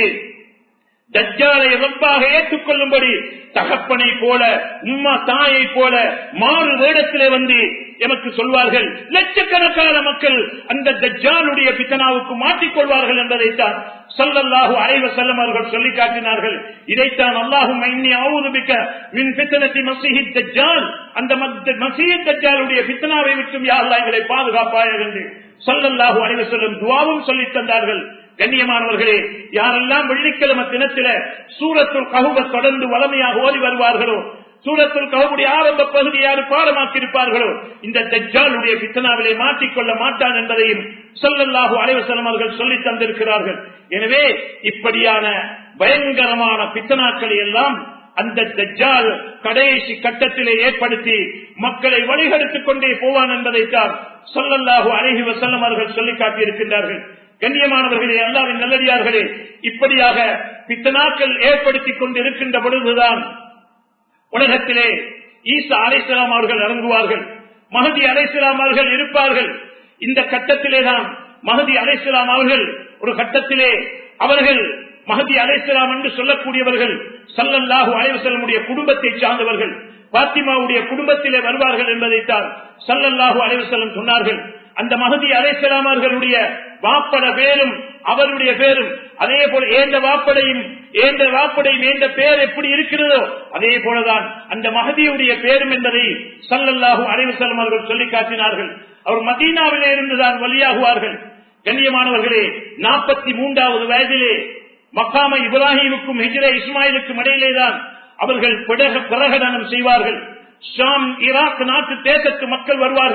தஜ்ஜாலை ரப்பாக ஏற்றுக்கொள்ளும்படி தகப்பனை போல உம்மா தாயை போல மாறு வேடத்திலே வந்து எமக்கு சொல்வார்கள் லட்சக்கணக்கான மக்கள் அந்த தஜ்ஜாலுடைய பித்தனாவுக்கு மாட்டிக்கொள்வார்கள் என்பதைத்தான் சொல்லல்லாஹு அரைவ செல்லம் அவர்கள் சொல்லி காட்டினார்கள் இதைத்தான் அல்லாஹும் ஆவுதுபிக்க மின் பித்தனத்தி மசீஹி தஜ்ஜால் அந்த மசீஹி தஜ்ஜாலுடைய பித்தனாவை விட்டும் யாரெல்லாம் எங்களை பாதுகாப்பாயாக என்று சொல்லல்லாஹு அரைவ செல்லும் துவாவும் சொல்லி தந்தார்கள் கண்ணியமானவர்களே யாரெல்லாம் வெள்ளிக்கிழமை தினத்தில சூரத்துள் ககுவ தொடர்ந்து வளமையாக ஓடி வருவார்களோ சூரத்துள் கவுடைய ஆரம்ப பகுதி யாரு பாடமாக்கி இருப்பார்களோ இந்த தஜ்ஜாலுடைய பித்தனாவிலே மாட்டிக்கொள்ள மாட்டான் என்பதையும் சொல்லல்லாஹு அலைவசலம் அவர்கள் சொல்லி தந்திருக்கிறார்கள் எனவே இப்படியான பயங்கரமான பித்தனாக்களை எல்லாம் அந்த தஜ்ஜால் கடைசி கட்டத்திலே ஏற்படுத்தி மக்களை வழிகெடுத்துக் கொண்டே போவான் என்பதைத்தான் சொல்லல்லாஹு அழகி வசல்லம் அவர்கள் சொல்லி காட்டியிருக்கின்றார்கள் கண்ணியமானவர்களே அல்லாவின் நல்லடியார்களே இப்படியாக பித்தனாக்கள் ஏற்படுத்திக் கொண்டு இருக்கின்ற பொழுதுதான் உலகத்திலே ஈசா அலைசலாம் அவர்கள் இறங்குவார்கள் மகதி அலைசலாம் அவர்கள் இருப்பார்கள் இந்த கட்டத்திலேதான் மகதி அலைசலாம் அவர்கள் ஒரு கட்டத்திலே அவர்கள் மகதி அலைசலாம் என்று சொல்லக்கூடியவர்கள் சல்லல்லாஹு அலைவசல்லமுடைய குடும்பத்தை சார்ந்தவர்கள் பாத்திமாவுடைய குடும்பத்திலே வருவார்கள் என்பதைத்தான் சல்லல்லாஹு அலைவசல்லம் சொன்னார்கள் அந்த மகதி அலைசலாம் அவர்களுடைய வாப்பட பேரும் அவருடைய பேரும் அதே போல ஏந்த வாப்படையும் ஏந்த வாப்படையும் ஏந்த பேர் எப்படி இருக்கிறதோ அதே போலதான் அந்த மகதியுடைய பேரும் என்பதை சல்லல்லாஹு அலைவசல்லம் அவர்கள் சொல்லி காட்டினார்கள் அவர் மதீனாவிலே இருந்துதான் வழியாகுவார்கள் கண்ணியமானவர்களே நாற்பத்தி மூன்றாவது வயதிலே மக்காம இப்ராஹிமுக்கும் ஹிஜ்ரே இஸ்மாயிலுக்கும் இடையிலேதான் அவர்கள் பிரகடனம் செய்வார்கள் ஷாம் ஈராக் நாட்டு தேசத்து மக்கள் வருவார்கள்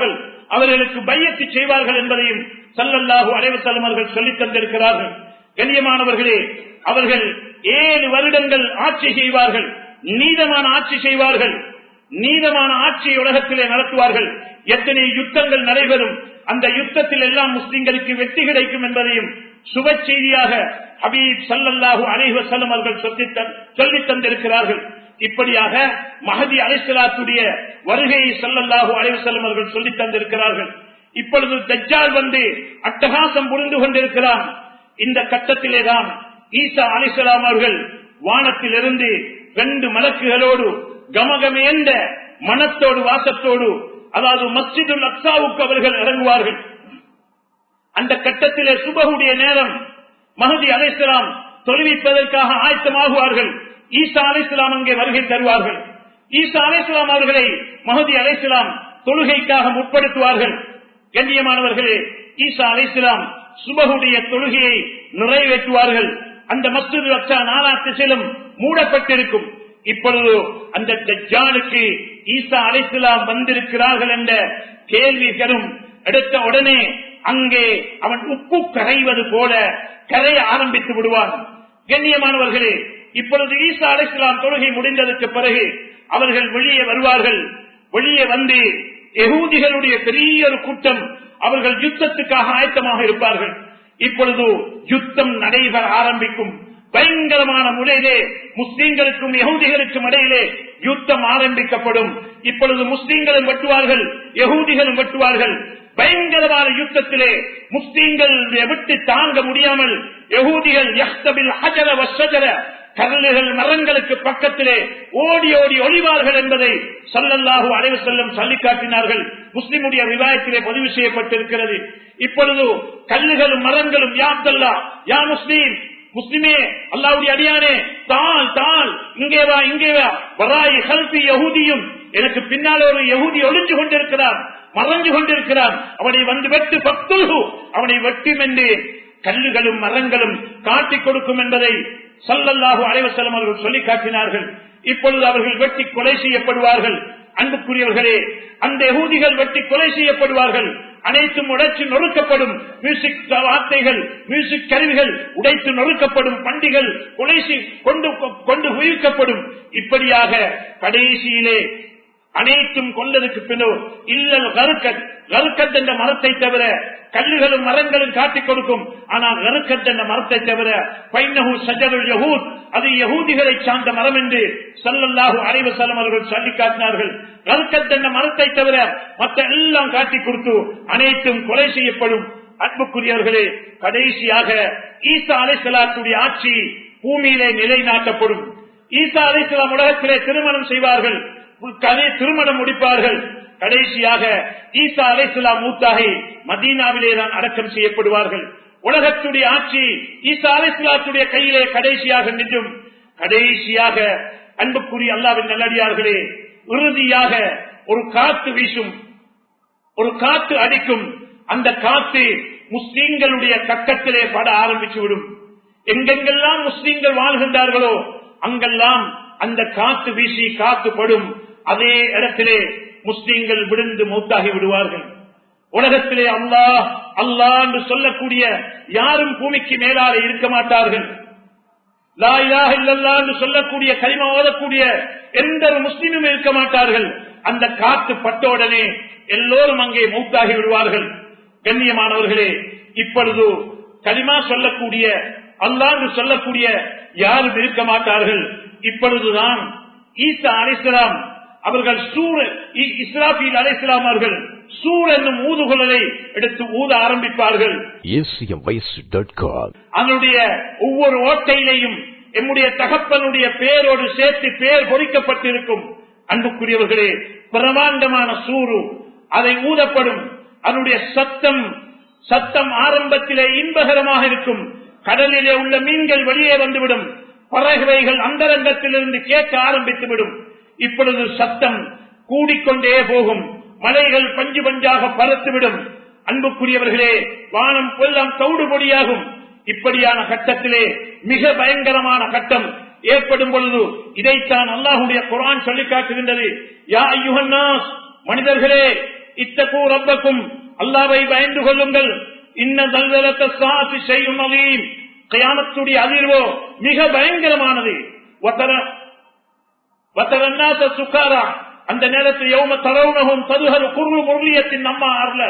அவர்களுக்கு பையத்து செய்வார்கள் என்பதையும் சல்லல்லாஹு அலைவசல்லம் அவர்கள் சொல்லித் தந்திருக்கிறார்கள் கண்ணியமானவர்களே அவர்கள் ஏழு வருடங்கள் ஆட்சி செய்வார்கள் நீதமான ஆட்சி செய்வார்கள் நீதமான ஆட்சியை உலகத்திலே நடத்துவார்கள் எத்தனை யுத்தங்கள் நடைபெறும் அந்த யுத்தத்தில் எல்லாம் முஸ்லிம்களுக்கு வெற்றி கிடைக்கும் என்பதையும் சுப செய்தியாக ஹபீப் சல்லல்லாஹு அலைஹி வஸல்லம் அவர்கள் சொல்லித் தந்திருக்கிறார்கள் இப்படியாக மஹதி அலைசலாத்துடைய வருகையை சல்லல்லாஹு அலைஹி வஸல்லம் அவர்கள் சொல்லித் தந்திருக்கிறார்கள் இப்பொழுது தஜ்ஜால் வந்து அட்டகாசம் புரிந்து கொண்டிருக்கிறான் இந்த கட்டத்திலேதான் ஈசா அலிசலாம் அவர்கள் வானத்திலிருந்து ரெண்டு மலக்குகளோடு கமகமேந்த மனத்தோடு வாசத்தோடு அதாவது மஸ்ஜிதுல் அக்சாவுக்கு அவர்கள் இறங்குவார்கள் அந்த கட்டத்திலே சுபகுடைய நேரம் மஹதி அலைசலாம் தொழுவிப்பதற்காக ஆயத்தமாகுவார்கள் ஈசா அலைசலாம் அங்கே வருகை தருவார்கள் ஈசா அலைசலாம் அவர்களை மஹதி அலைசலாம் தொழுகைக்காக முற்படுத்துவார்கள் கண்ணியமானவர்களே ஈசா அலைசலாம் சுபகுடைய தொழுகையை நிறைவேற்றுவார்கள் அந்த மஸ்ஜிது அக்சா நாலா திசையிலும் மூடப்பட்டிருக்கும் இப்பொழுது அந்த தஜ்ஜாலுக்கு ஈசா அலைசலாம் வந்திருக்கிறார்கள் என்ற கேள்வி பெறும் எடுத்த உடனே அங்கே அவன் உப்பு கரைவது போல கரைய ஆரம்பித்து விடுவான் கண்ணியமானவர்களே இப்பொழுது ஈசா அலைசலாம் தொழுகை முடிந்ததற்கு பிறகு அவர்கள் வெளியே வருவார்கள் வெளியே வந்து எகூதிகளுடைய பெரிய ஒரு கூட்டம் அவர்கள் யுத்தத்துக்காக ஆயத்தமாக இருப்பார்கள் இப்பொழுது யுத்தம் நடைபெற ஆரம்பிக்கும் பயங்கரமான முறையிலே முஸ்லீம்களுக்கும் யகூதிகளுக்கும் இடையிலே யுத்தம் ஆரம்பிக்கப்படும் இப்பொழுது முஸ்லீம்களும் வெட்டுவார்கள் யகூதிகளும் வெட்டுவார்கள் பயங்கரமான யுத்தத்திலே முஸ்லீம்கள் விட்டு தாங்க முடியாமல் யகூதிகள் யஹ்தபில் ஹஜர வஷஜர கல்லுகள் மரங்களுக்கு பக்கத்திலே ஓடி ஓடி ஒளிவார்கள் என்பதை சல்லல்லாஹு அலைவு செல்லும் சொல்லி காட்டினார்கள் முஸ்லிமுடைய விவாயத்திலே பதிவு செய்யப்பட்டிருக்கிறது இப்பொழுது கல்லுகளும் மரங்களும் யாப்தல்லா யா முஸ்லீம் முஸ்லிமே அல்லாவுடைய அடியானே தாள் தாள் இங்கே வா இங்கே வா வராய் ஹல்பி யகுதியும் எனக்கு பின்னால் ஒரு யகுதி ஒளிஞ்சு கொண்டிருக்கிறார் மறைஞ்சு கொண்டிருக்கிறான் அவனை வந்து வெட்டு பக்துல்கு அவனை வெட்டும் என்று கல்லுகளும் மரங்களும் காட்டிக் கொடுக்கும் என்பதை சல்லல்லாஹு அலைவசலம் அவர்கள் சொல்லி காட்டினார்கள் இப்பொழுது அவர்கள் வெட்டி கொலை செய்யப்படுவார்கள் அன்புக்குரியவர்களே அந்த யகூதிகள் வெட்டி கொலை செய்யப்படுவார்கள் அனைத்தும் உடைச்சு நொறுக்கப்படும் மியூசிக் வார்த்தைகள் மியூசிக் கருவிகள் உடைத்து நொறுக்கப்படும் பண்டிகள் கொலை கொண்டு கொண்டு குவிக்கப்படும் இப்படியாக கடைசியிலே அனைத்தும் கொண்டதுக்கு பின்னர் இல்லல் கருக்கத் கருக்கத் என்ற மரத்தை தவிர கல்லுகளும் மரங்களும் காட்டிக் கொடுக்கும் ஆனால் கருக்கத் என்ற மரத்தை தவிர பைனஹு சஜருல் யஹூத் அது யகூதிகளை சார்ந்த மரம் என்று சல்லல்லாஹு அலைவு செல்லம் அவர்கள் சொல்லி காட்டினார்கள் கருக்கத் என்ற மரத்தை தவிர மற்ற எல்லாம் காட்டிக் கொடுத்து அனைத்தும் கொலை செய்யப்படும் அன்புக்குரியவர்களே கடைசியாக ஈசா அலைசலாத்துடைய ஆட்சி பூமியிலே நிலைநாட்டப்படும் ஈசா அலைசலாம் உலகத்திலே திருமணம் செய்வார்கள் கதை திருமணம் முடிப்பார்கள் கடைசியாக ஈசா அலைசலாம் மூத்தாகி மதீனாவிலே தான் அடக்கம் செய்யப்படுவார்கள் உலகத்துடைய ஆட்சி ஈசா அலைசலாத்துடைய கையிலே கடைசியாக நின்றும் கடைசியாக அன்புக்குரிய அல்லாவின் நல்லடியார்களே இறுதியாக ஒரு காத்து வீசும் ஒரு காத்து அடிக்கும் அந்த காத்து முஸ்லீம்களுடைய கக்கத்திலே பட ஆரம்பித்து விடும் எங்கெங்கெல்லாம் முஸ்லீம்கள் வாழ்கின்றார்களோ அங்கெல்லாம் அந்த காத்து வீசி காத்து படும் அதே இடத்திலே முஸ்லீம்கள் விழுந்து மூத்தாகி விடுவார்கள் உலகத்திலே அல்லாஹ் அல்லாஹ் என்று சொல்லக்கூடிய யாரும் பூமிக்கு மேலாலே இருக்க மாட்டார்கள் லா இலாஹ இல்லல்லாஹ் என்று சொல்லக்கூடிய கரிமா ஓதக்கூடிய எந்த ஒரு முஸ்லீமும் இருக்க மாட்டார்கள் அந்த காத்து பட்ட உடனே எல்லோரும் அங்கே மூத்தாகி விடுவார்கள் கண்ணியமானவர்களே இப்பொழுது கலிமா சொல்லக்கூடிய அல்லாண்டு சொல்லக்கூடிய யாரும் இருக்க மாட்டார்கள் இப்பொழுதுதான் ஈசா அலிஸ்லாம் அவர்கள் சூர் இஸ்ராபீல் அலிஸ்லாம் அவர்கள் சூர் என்னும் ஊதுகுழலை எடுத்து ஊத ஆரம்பிப்பார்கள் acmvoice.com அதனுடைய ஒவ்வொரு ஓட்டையிலையும் எம்முடைய தகப்பனுடைய பேரோடு சேர்த்து பேர் பொறிக்கப்பட்டிருக்கும் அன்புக்குரியவர்களே பிரமாண்டமான சூறு அதை ஊதப்படும் அதனுடைய சத்தம் சத்தம் ஆரம்பத்திலே இன்பகரமாக இருக்கும் கடலிலே உள்ள மீன்கள் வெளியே வந்துவிடும் பறவைகள் அந்தரங்கத்திலிருந்து கேட்க ஆரம்பித்துவிடும் இப்பொழுது சத்தம் கூடிக்கொண்டே போகும் மலைகள் பஞ்சு பஞ்சாக பறத்துவிடும் அன்புக்குரியவர்களே வானம் கொல்லாம் தௌடு பொடியாகும் இப்படியான கட்டத்திலே மிக பயங்கரமான கட்டம் ஏற்படும் பொழுது இதைத்தான் அல்லாஹுடைய குரான் சொல்லி காட்டுகின்றது யா ஐயுகன்னாஸ் மனிதர்களே இத்தகு ரப்பக்கும் அல்லாவை பயந்து கொள்ளுங்கள் இன்ன தல்வலத்த சாசி செய்யும் அலீம் கயாமத்துடைய அதிர்வோ மிக பயங்கரமானது வத்தர- வத்தரன்னாச சுக்காரா அந்த நேரத்தில் யௌம தரவுணகும் ததுகரு குர்ரு முருளியத்தின் அம்மா அருள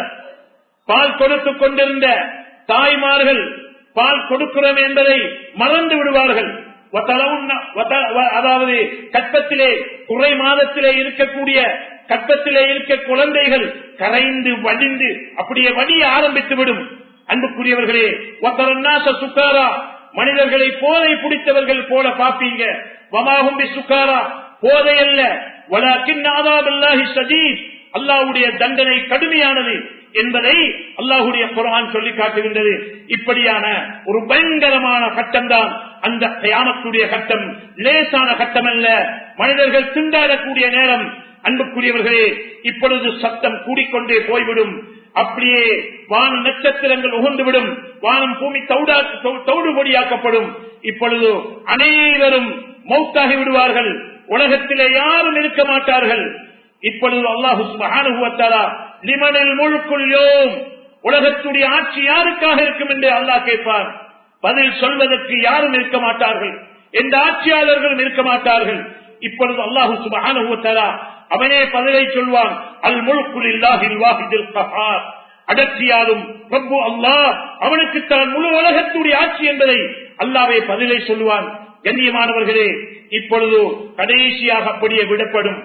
பால் கொடுத்துக் கொண்டிருந்த தாய்மார்கள் பால் கொடுக்கிறோம் என்பதை மறந்து விடுவார்கள் வத்தலவுன்ன- வத்த- வ- அதாவது கற்பத்திலே குறை மாதத்திலே இருக்கக்கூடிய கற்பத்திலே இருக்க குழந்தைகள் கரைந்து வடிந்து அப்படியே வடிய ஆரம்பித்து விடும் அன்புக்குரியவர்களே வத்தரன்னாச சுக்காரா மனிதர்களை போதை பிடித்தவர்கள் போல பாப்பீங்க வமாகும்பி சுக்காரா போதை அல்ல வலாக்கின் ஆதாபல்லாஹி சதீத் அல்லாஹ்வுடைய தண்டனை கடுமையானது என்பதை அல்லாஹுடைய குரான் சொல்லி காட்டுகின்றது இப்படியான ஒரு பயங்கரமான கட்டம்தான் அந்த கயாமத்துடைய கட்டம் லேசான கட்டம் அல்ல மனிதர்கள் திண்டாடக்கூடிய நேரம் அன்புக்குரியவர்களே இப்பொழுது சத்தம் கூடிக்கொண்டே போய்விடும் அப்படியே வான நட்சத்திரங்கள் உகந்துவிடும் வானம் பூமி தௌடா தௌடுபொடியாக்கப்படும் இப்பொழுது அனைவரும் மௌத்தாகி விடுவார்கள் உலகத்திலே யாரும் இருக்க மாட்டார்கள் இப்பொழுது அல்லாஹு சுபஹானுவத்தாரா லிமனில் முழுக்குள் யோம் உலகத்துடைய ஆட்சி யாருக்காக இருக்கும் என்று அல்லாஹ் கேட்பார் பதில் சொல்வதற்கு யாரும் இருக்க மாட்டார்கள் எந்த ஆட்சியாளர்களும் இருக்க மாட்டார்கள் இப்பொழுது அல்லாஹு சுபஹானுவத்தாரா அவனே பதிலை சொல்வான் அல் முழுக்குள் இல்லாஹில் வாஹிதில் கஹார் அடர்த்தியாலும் பிரபு அல்லாஹ் அவனுக்கு தான் முழு உலகத்துடைய ஆட்சி என்பதை அல்லாவே பதிலை சொல்லுவான் கண்ணியமானவர்களே இப்பொழுது கடைசியாக அப்படியே விடப்படும்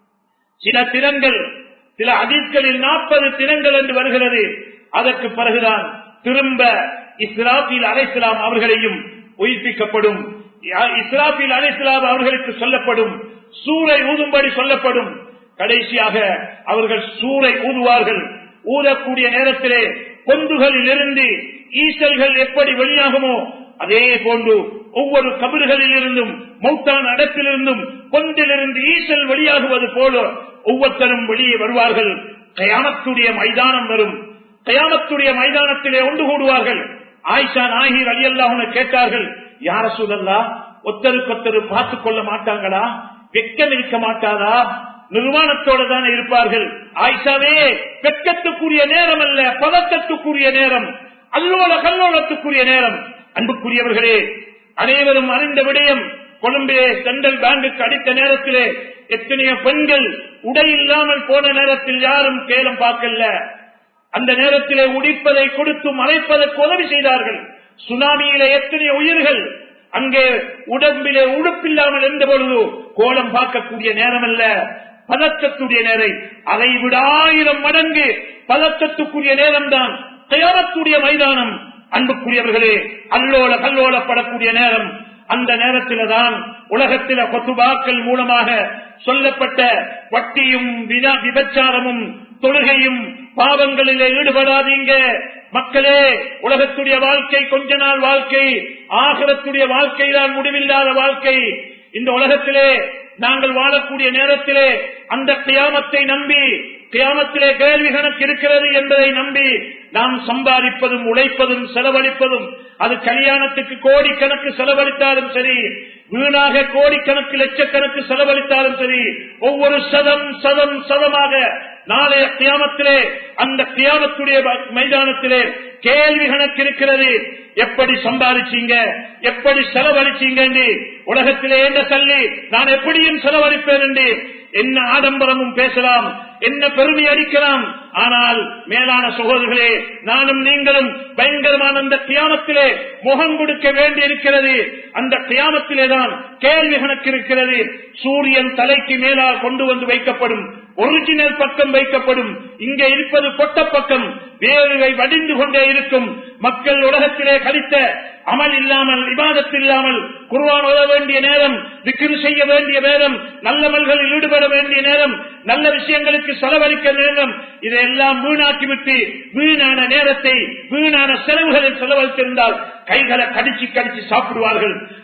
சில திறன்கள் சில அதிர்களில் நாற்பது திறன்கள் என்று வருகிறது அதற்கு பிறகுதான் திரும்ப இஸ்ராபில் அலைசலாம் அவர்களையும் உயிர்ப்பிக்கப்படும் இஸ்ராபில் அலைசலாம் அவர்களுக்கு சொல்லப்படும் சூறை ஊதும்படி சொல்லப்படும் கடைசியாக அவர்கள் சூறை ஊதுவார்கள் ஊதக்கூடிய நேரத்திலே பொந்துகளில் இருந்து ஈசல்கள் எப்படி வெளியாகுமோ அதே போன்று ஒவ்வொரு கபறுகளில் இருந்தும் மௌத்தான இடத்திலிருந்தும் பொந்திலிருந்து ஈசல் வெளியாகுவது போல ஒவ்வொருத்தரும் வெளியே வருவார்கள் கயாமத்துடைய மைதானம் வரும் கயாமத்துடைய மைதானத்திலே ஒன்று கூடுவார்கள் ஆயிஷா நாயகி அலியல்லாஹ் கேட்டார்கள் யார சூழல்லா ஒத்தருக்கொத்தரு பார்த்துக் கொள்ள மாட்டாங்களா வெக்கம் இருக்க மாட்டாதா நிர்வாணத்தோடு தானே இருப்பார்கள் ஆயிஷாவே வெக்கத்துக்குரிய நேரம் அல்ல பதக்கத்துக்குரிய நேரம் அல்லோல கல்லோலத்துக்குரிய நேரம் அன்புக்குரியவர்களே அனைவரும் அறிந்த விடயம் கொழும்பிலே சென்ட்ரல் பேங்குக்கு அடித்த நேரத்திலே எத்தனையோ பெண்கள் உடை இல்லாமல் போன நேரத்தில் யாரும் கேலம் பார்க்கல அந்த நேரத்திலே உடிப்பதை கொடுத்து மறைப்பதற்கு உதவி செய்தார்கள் சுனாமியிலே எத்தனை உயிர்கள் அங்கே உடம்பிலே உடுப்பில்லாமல் இருந்த பொழுது கோலம் பார்க்கக்கூடிய நேரம் அல்ல பதக்கத்துடைய நேரை அதை விட ஆயிரம் மடங்கு பதக்கத்துக்குரிய நேரம்தான் தயாரத்துடைய மைதானம் அன்புக்குரியவர்களே அல்லோல கல்லோலப்படக்கூடிய நேரம் அந்த நேரத்தில தான் உலகத்தில கொத்துபாக்கள் மூலமாக சொல்லப்பட்ட வட்டியும் வினா- விபச்சாரமும் தொழுகையும் பாவங்களிலே ஈடுபடாதீங்க மக்களே உலகத்துடைய வாழ்க்கை கொஞ்ச நாள் வாழ்க்கை ஆகரத்துடைய வாழ்க்கை தான் முடிவில்லாத வாழ்க்கை இந்த உலகத்திலே நாங்கள் வாழக்கூடிய நேரத்திலே அந்த கியாமத்தை நம்பி கியாமத்திலே கேள்வி கணக்கு இருக்கிறது என்பதை நம்பி நாம் சம்பாதிப்பதும் உழைப்பதும் செலவழிப்பதும் அது கல்யாணத்துக்கு கோடிக்கணக்கு செலவழித்தாலும் சரி வீணாக கோடிக்கணக்கு லட்சக்கணக்கு செலவழித்தாலும் சரி ஒவ்வொரு சதம் சதம் சதமாக நாளைய கியாமத்திலே அந்த கியாமத்துடைய மைதானத்திலே கேள்வி கணக்கு இருக்கிறது எப்படி சம்பாதிச்சீங்க எப்படி செலவழிச்சீங்க என்று உலகத்திலே என்ன தள்ளி நான் எப்படியும் செலவழிப்பேன் என்று என்ன ஆடம்பரமும் பேசலாம் என்ன பெருமை அடிக்கலாம் ஆனால் மேலான சகோதரர்களே நானும் நீங்களும் பயங்கரமான அந்த கியாமத்திலே முகம் கொடுக்க வேண்டி இருக்கிறது அந்த கியாமத்திலே தான் கேள்வி கணக்கு இருக்கிறது சூரியன் தலைக்கு மேலால் கொண்டு வந்து வைக்கப்படும் ஒரிஜினல் பக்கம் வைக்கப்படும் இங்கே இருப்பது பொட்ட பக்கம் வேர்வை வடிந்து கொண்டே இருக்கும் மக்கள் உலகத்திலே கழித்த அமல் இல்லாமல் விவாதத்து இல்லாமல் குருவான் ஓத வேண்டிய நேரம் விக்கிரு செய்ய வேண்டிய நேரம் நல்லமல்களில் ஈடுபட வேண்டிய நேரம் நல்ல விஷயங்களுக்கு செலவழிக்க நேரம் இதையெல்லாம் வீணாக்கிவிட்டு வீணான நேரத்தை வீணான செலவுகளில் செலவழித்திருந்தால் கைகளை கடிச்சு கடிச்சு சாப்பிடுவார்கள்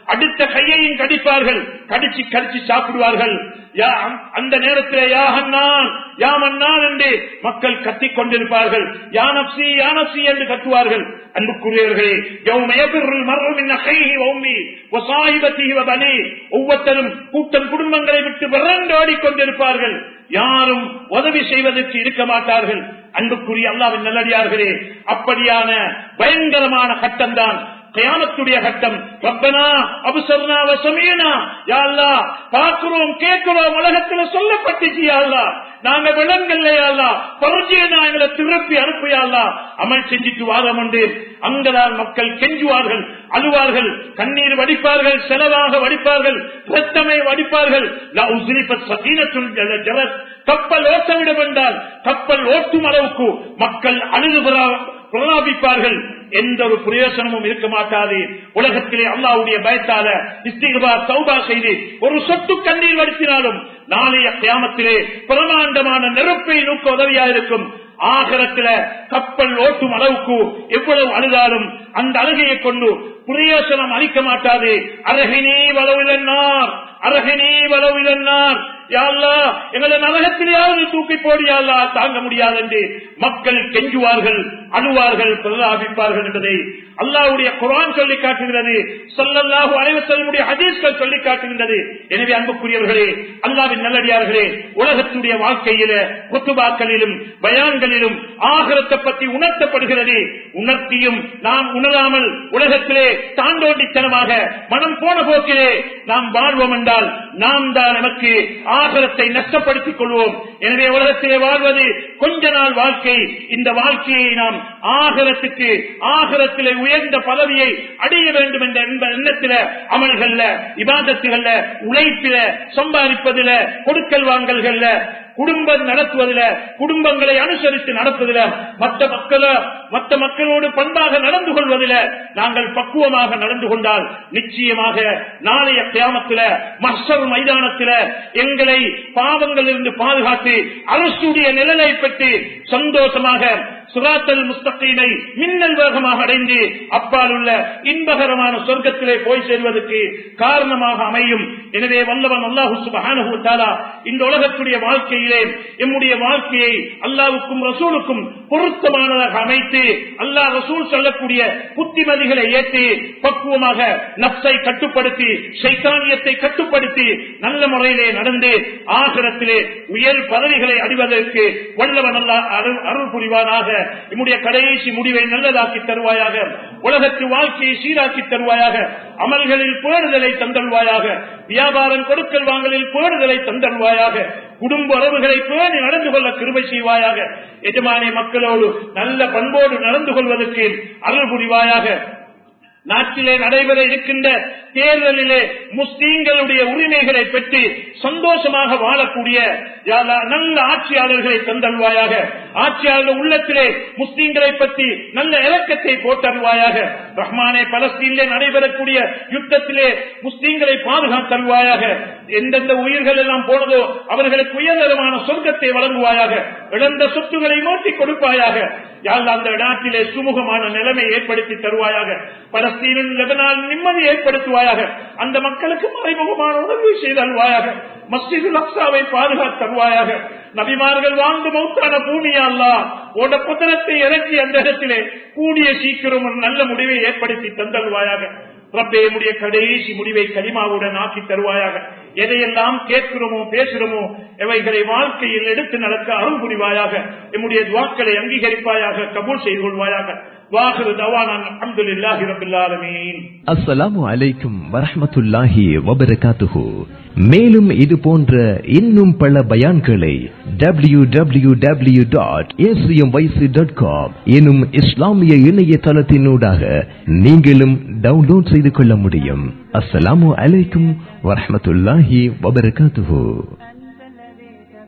அடுத்த கையையும் கடிப்பார்கள் கடிச்சு கடிச்சு சாப்பிடுவார்கள் யா அந்த நேரத்தில் யா ஹன்னான் யா மன்னான் என்று மக்கள் கத்திக் கொண்டிருப்பார்கள் யா நப்சி யா நப்சி என்று கத்துவார்கள் அன்புக்குரியவர்களே யௌமயபிருள் மர்மின் அகைஹி வௌமி வசாயிபத்திஹி வபனி ஒவ்வொருத்தரும் கூட்டம் குடும்பங்களை விட்டு விரண்டோடி கொண்டிருப்பார்கள் யாரும் உதவி செய்வதற்கு இருக்க மாட்டார்கள் அன்புக்குரிய அல்லாவின் நல்லடியார்களே அப்படியான பயங்கரமான கட்டம்தான் கயாமத்துடைய கட்டம் ரப்பனா அபுசர்னா வசமீனா யாழ்லா பார்க்கிறோம் கேட்கிறோம் உலகத்துல சொல்லப்பட்டுச்சு யாழ்லா நாங்க விலங்கல்லையாள்லா பரிஜயனா எங்களை திருப்பி அனுப்பியாள்லா அமல் செஞ்சுட்டு வாரம் உண்டு அங்கதான் மக்கள் கெஞ்சுவார்கள் அழுவார்கள் கண்ணீர் வடிப்பார்கள் செலவாக வடிப்பார்கள் ரத்தமை வடிப்பார்கள் கப்பல் ஓட்டவிடம் என்றால் கப்பல் ஓட்டும் அளவுக்கு மக்கள் அழுது பிரலாபிப்பார்கள் எந்த ஒரு பிரயோசனமும் இருக்க மாட்டாது உலகத்திலே அல்லாவுடைய பயத்தால இஸ்திகபா சௌபா செய்து ஒரு சொட்டு கண்ணீர் வடித்தினாலும் நாளைய கியாமத்திலே பிரமாண்டமான நெருப்பை நோக்க உதவியா இருக்கும் ஆகரத்தில கப்பல் ஓட்டும் அளவுக்கு எவ்வளவு அழுதாலும் அந்த அழுகையை கொண்டு பிரயோசனம் அளிக்க மாட்டாது அரகினே வளவிலன்னார் அரகினே வளவிலன்னார் யாழ்லா எங்களை நரகத்திலேயாவது தூக்கி போடியாள்லா தாங்க முடியாது என்று மக்கள் கெஞ்சுவார்கள் அழுவார்கள் பிரலாபிப்பார்கள் என்பதை அல்லாவுடைய குரான் சொல்லி காட்டுகிறது சொல்லல்லாஹு அனைவசல்லுடைய ஹதீஸ்கள் சொல்லி காட்டுகின்றது எனவே அன்புக்குரியவர்களே அல்லாவின் நல்லடியார்களே உலகத்துடைய வாழ்க்கையில கொத்துபாக்களிலும் பயான்களிலும் ஆகரத்தை பற்றி உணர்த்தப்படுகிறது உணர்த்தியும் நாம் உணராமல் உலகத்திலே தாண்டோண்டித்தனமாக மனம் போன போக்கிலே நாம் வாழ்வோம் என்றால் நாம் தான் நமக்கு ஆகரத்தை நஷ்டப்படுத்திக் கொள்வோம் எனவே உலகத்திலே வாழ்வது கொஞ்ச நாள் வாழ்க்கை இந்த வாழ்க்கையை நாம் ஆகரத்துக்கு ஆகரத்திலே உயர்ந்த பதவியை அடைய வேண்டும் என்ற எண்ணத்தில அமல்கள்ல இபாதத்துகள்ல உழைப்பில சம்பாதிப்பதில கொடுக்கல் வாங்கல்கள்ல குடும்பம் நடத்துவதில குடும்பங்களை அனுசரித்து நடத்துவதில மற்ற மக்கள மற்ற மக்களோடு பண்பாக நடந்து கொள்வதில நாங்கள் பக்குவமாக நடந்து கொண்டால் நிச்சயமாக நாளைய கிராமத்தில மஸ்டர் மைதானத்தில எங்களை பாவங்களிலிருந்து பாதுகாத்து அரசுடைய நிழலை பெற்று சந்தோஷமாக சுராத்தல் முஸ்தகீமை மின்னல் வேகமாக அடைந்து அப்பால் உள்ள இன்பகரமான சொர்க்கத்திலே போய் சேர்வதற்கு காரணமாக அமையும் எனவே வல்லவன் அல்லாஹு சுபஹானஹூத்தாலா இந்த உலகத்துடைய வாழ்க்கையிலே எம்முடைய வாழ்க்கையை அல்லாவுக்கும் ரசூலுக்கும் பொருத்தமானதாக அமைத்து அல்லாஹ் ரசூல் சொல்லக்கூடிய புத்திமதிகளை ஏற்று பக்குவமாக நப்சை கட்டுப்படுத்தி சைத்தானியத்தை கட்டுப்படுத்தி நல்ல முறையிலே நடந்து ஆகிரத்திலே உயர் பதவிகளை அடைவதற்கு வல்லவன் அல்லா அருள் புரிவானாக நம்முடைய கடைசி முடிவை நல்லதாக்கி தருவாயாக உலகத்து வாழ்க்கையை சீராக்கி தருவாயாக அமல்களில் பேறுதலை தந்தல்வாயாக வியாபாரம் கொடுக்கல் வாங்கலில் பேறுதலை தந்தல்வாயாக குடும்ப உறவுகளை பேணி நடந்து கொள்ள கிருபை செய்வாயாக எஜமானி மக்களோடு நல்ல பண்போடு நடந்து கொள்வதற்கு அருள் புரிவாயாக நாட்டிலே நடைபெற இருக்கின்ற தேர்தலிலே முஸ்லீம்களுடைய உரிமைகளை பெற்று சந்தோஷமாக வாழக்கூடிய நல்ல ஆட்சியாளர்களை தந்தல்வாயாக ஆட்சியாளர் உள்ளத்திலே முஸ்லீம்களை பற்றி நல்ல இலக்கத்தை போட்டல்வாயாக ரஹ்மானே பலஸ்தீனிலே நடைபெறக்கூடிய யுத்தத்திலே முஸ்லீம்களை பாதுகாத்தல்வாயாக எந்தெந்த உயிர்கள் எல்லாம் போனதோ அவர்களுக்கு உயர்தரமான சொர்க்கத்தை வழங்குவாயாக இழந்த சொத்துக்களை மாற்றி கொடுப்பாயாக யாழ் அந்த நாட்டிலே சுமூகமான நிலைமை ஏற்படுத்தி தருவாயாக பலஸ்தீனின் லெபனால் நிம்மதி ஏற்படுத்துவாயாக அந்த மக்களுக்கு மறைமுகமான உதவி செய்தல்வாயாக மஸ்ஜிது அக்சாவை பாதுகாத்தருவாயாக நபிமார்கள் வாழ்ந்து மௌத்தான பூமியல்லா உட புத்தனத்தை இறக்கி அந்த இடத்திலே கூடிய சீக்கிரம் ஒரு நல்ல முடிவை ஏற்படுத்தி தந்தல்வாயாக ரப்பே என்னுடைய கடைசி முடிவை கரிமாவுடன் ஆக்கி தருவாயாக எதையெல்லாம் கேட்கிறோமோ பேசுகிறோமோ எவைகளை வாழ்க்கையில் எடுத்து நடக்க அருள் புரிவாயாக எம்முடைய துவாக்களை அங்கீகரிப்பாயாக கபூல் செய்து கொள்வாயாக வாஹிரு தவானான் அல்ஹம்துலில்லாஹி ரப்பில் ஆலமீன் அஸ்ஸலாமு அலைக்கும் வரஹ்மத்துல்லாஹி வபரகாத்துஹு மேலும் இது போன்ற இன்னும் பல பயான்களை W W W dot dot com எனும் இஸ்லாமிய இணையதளத்தினூடாக நீங்களும் டவுன்லோட் செய்து கொள்ள முடியும் அஸ்ஸலாமு அலைக்கும் வரஹ்மத்துல்லாஹி வபரகாத்துஹு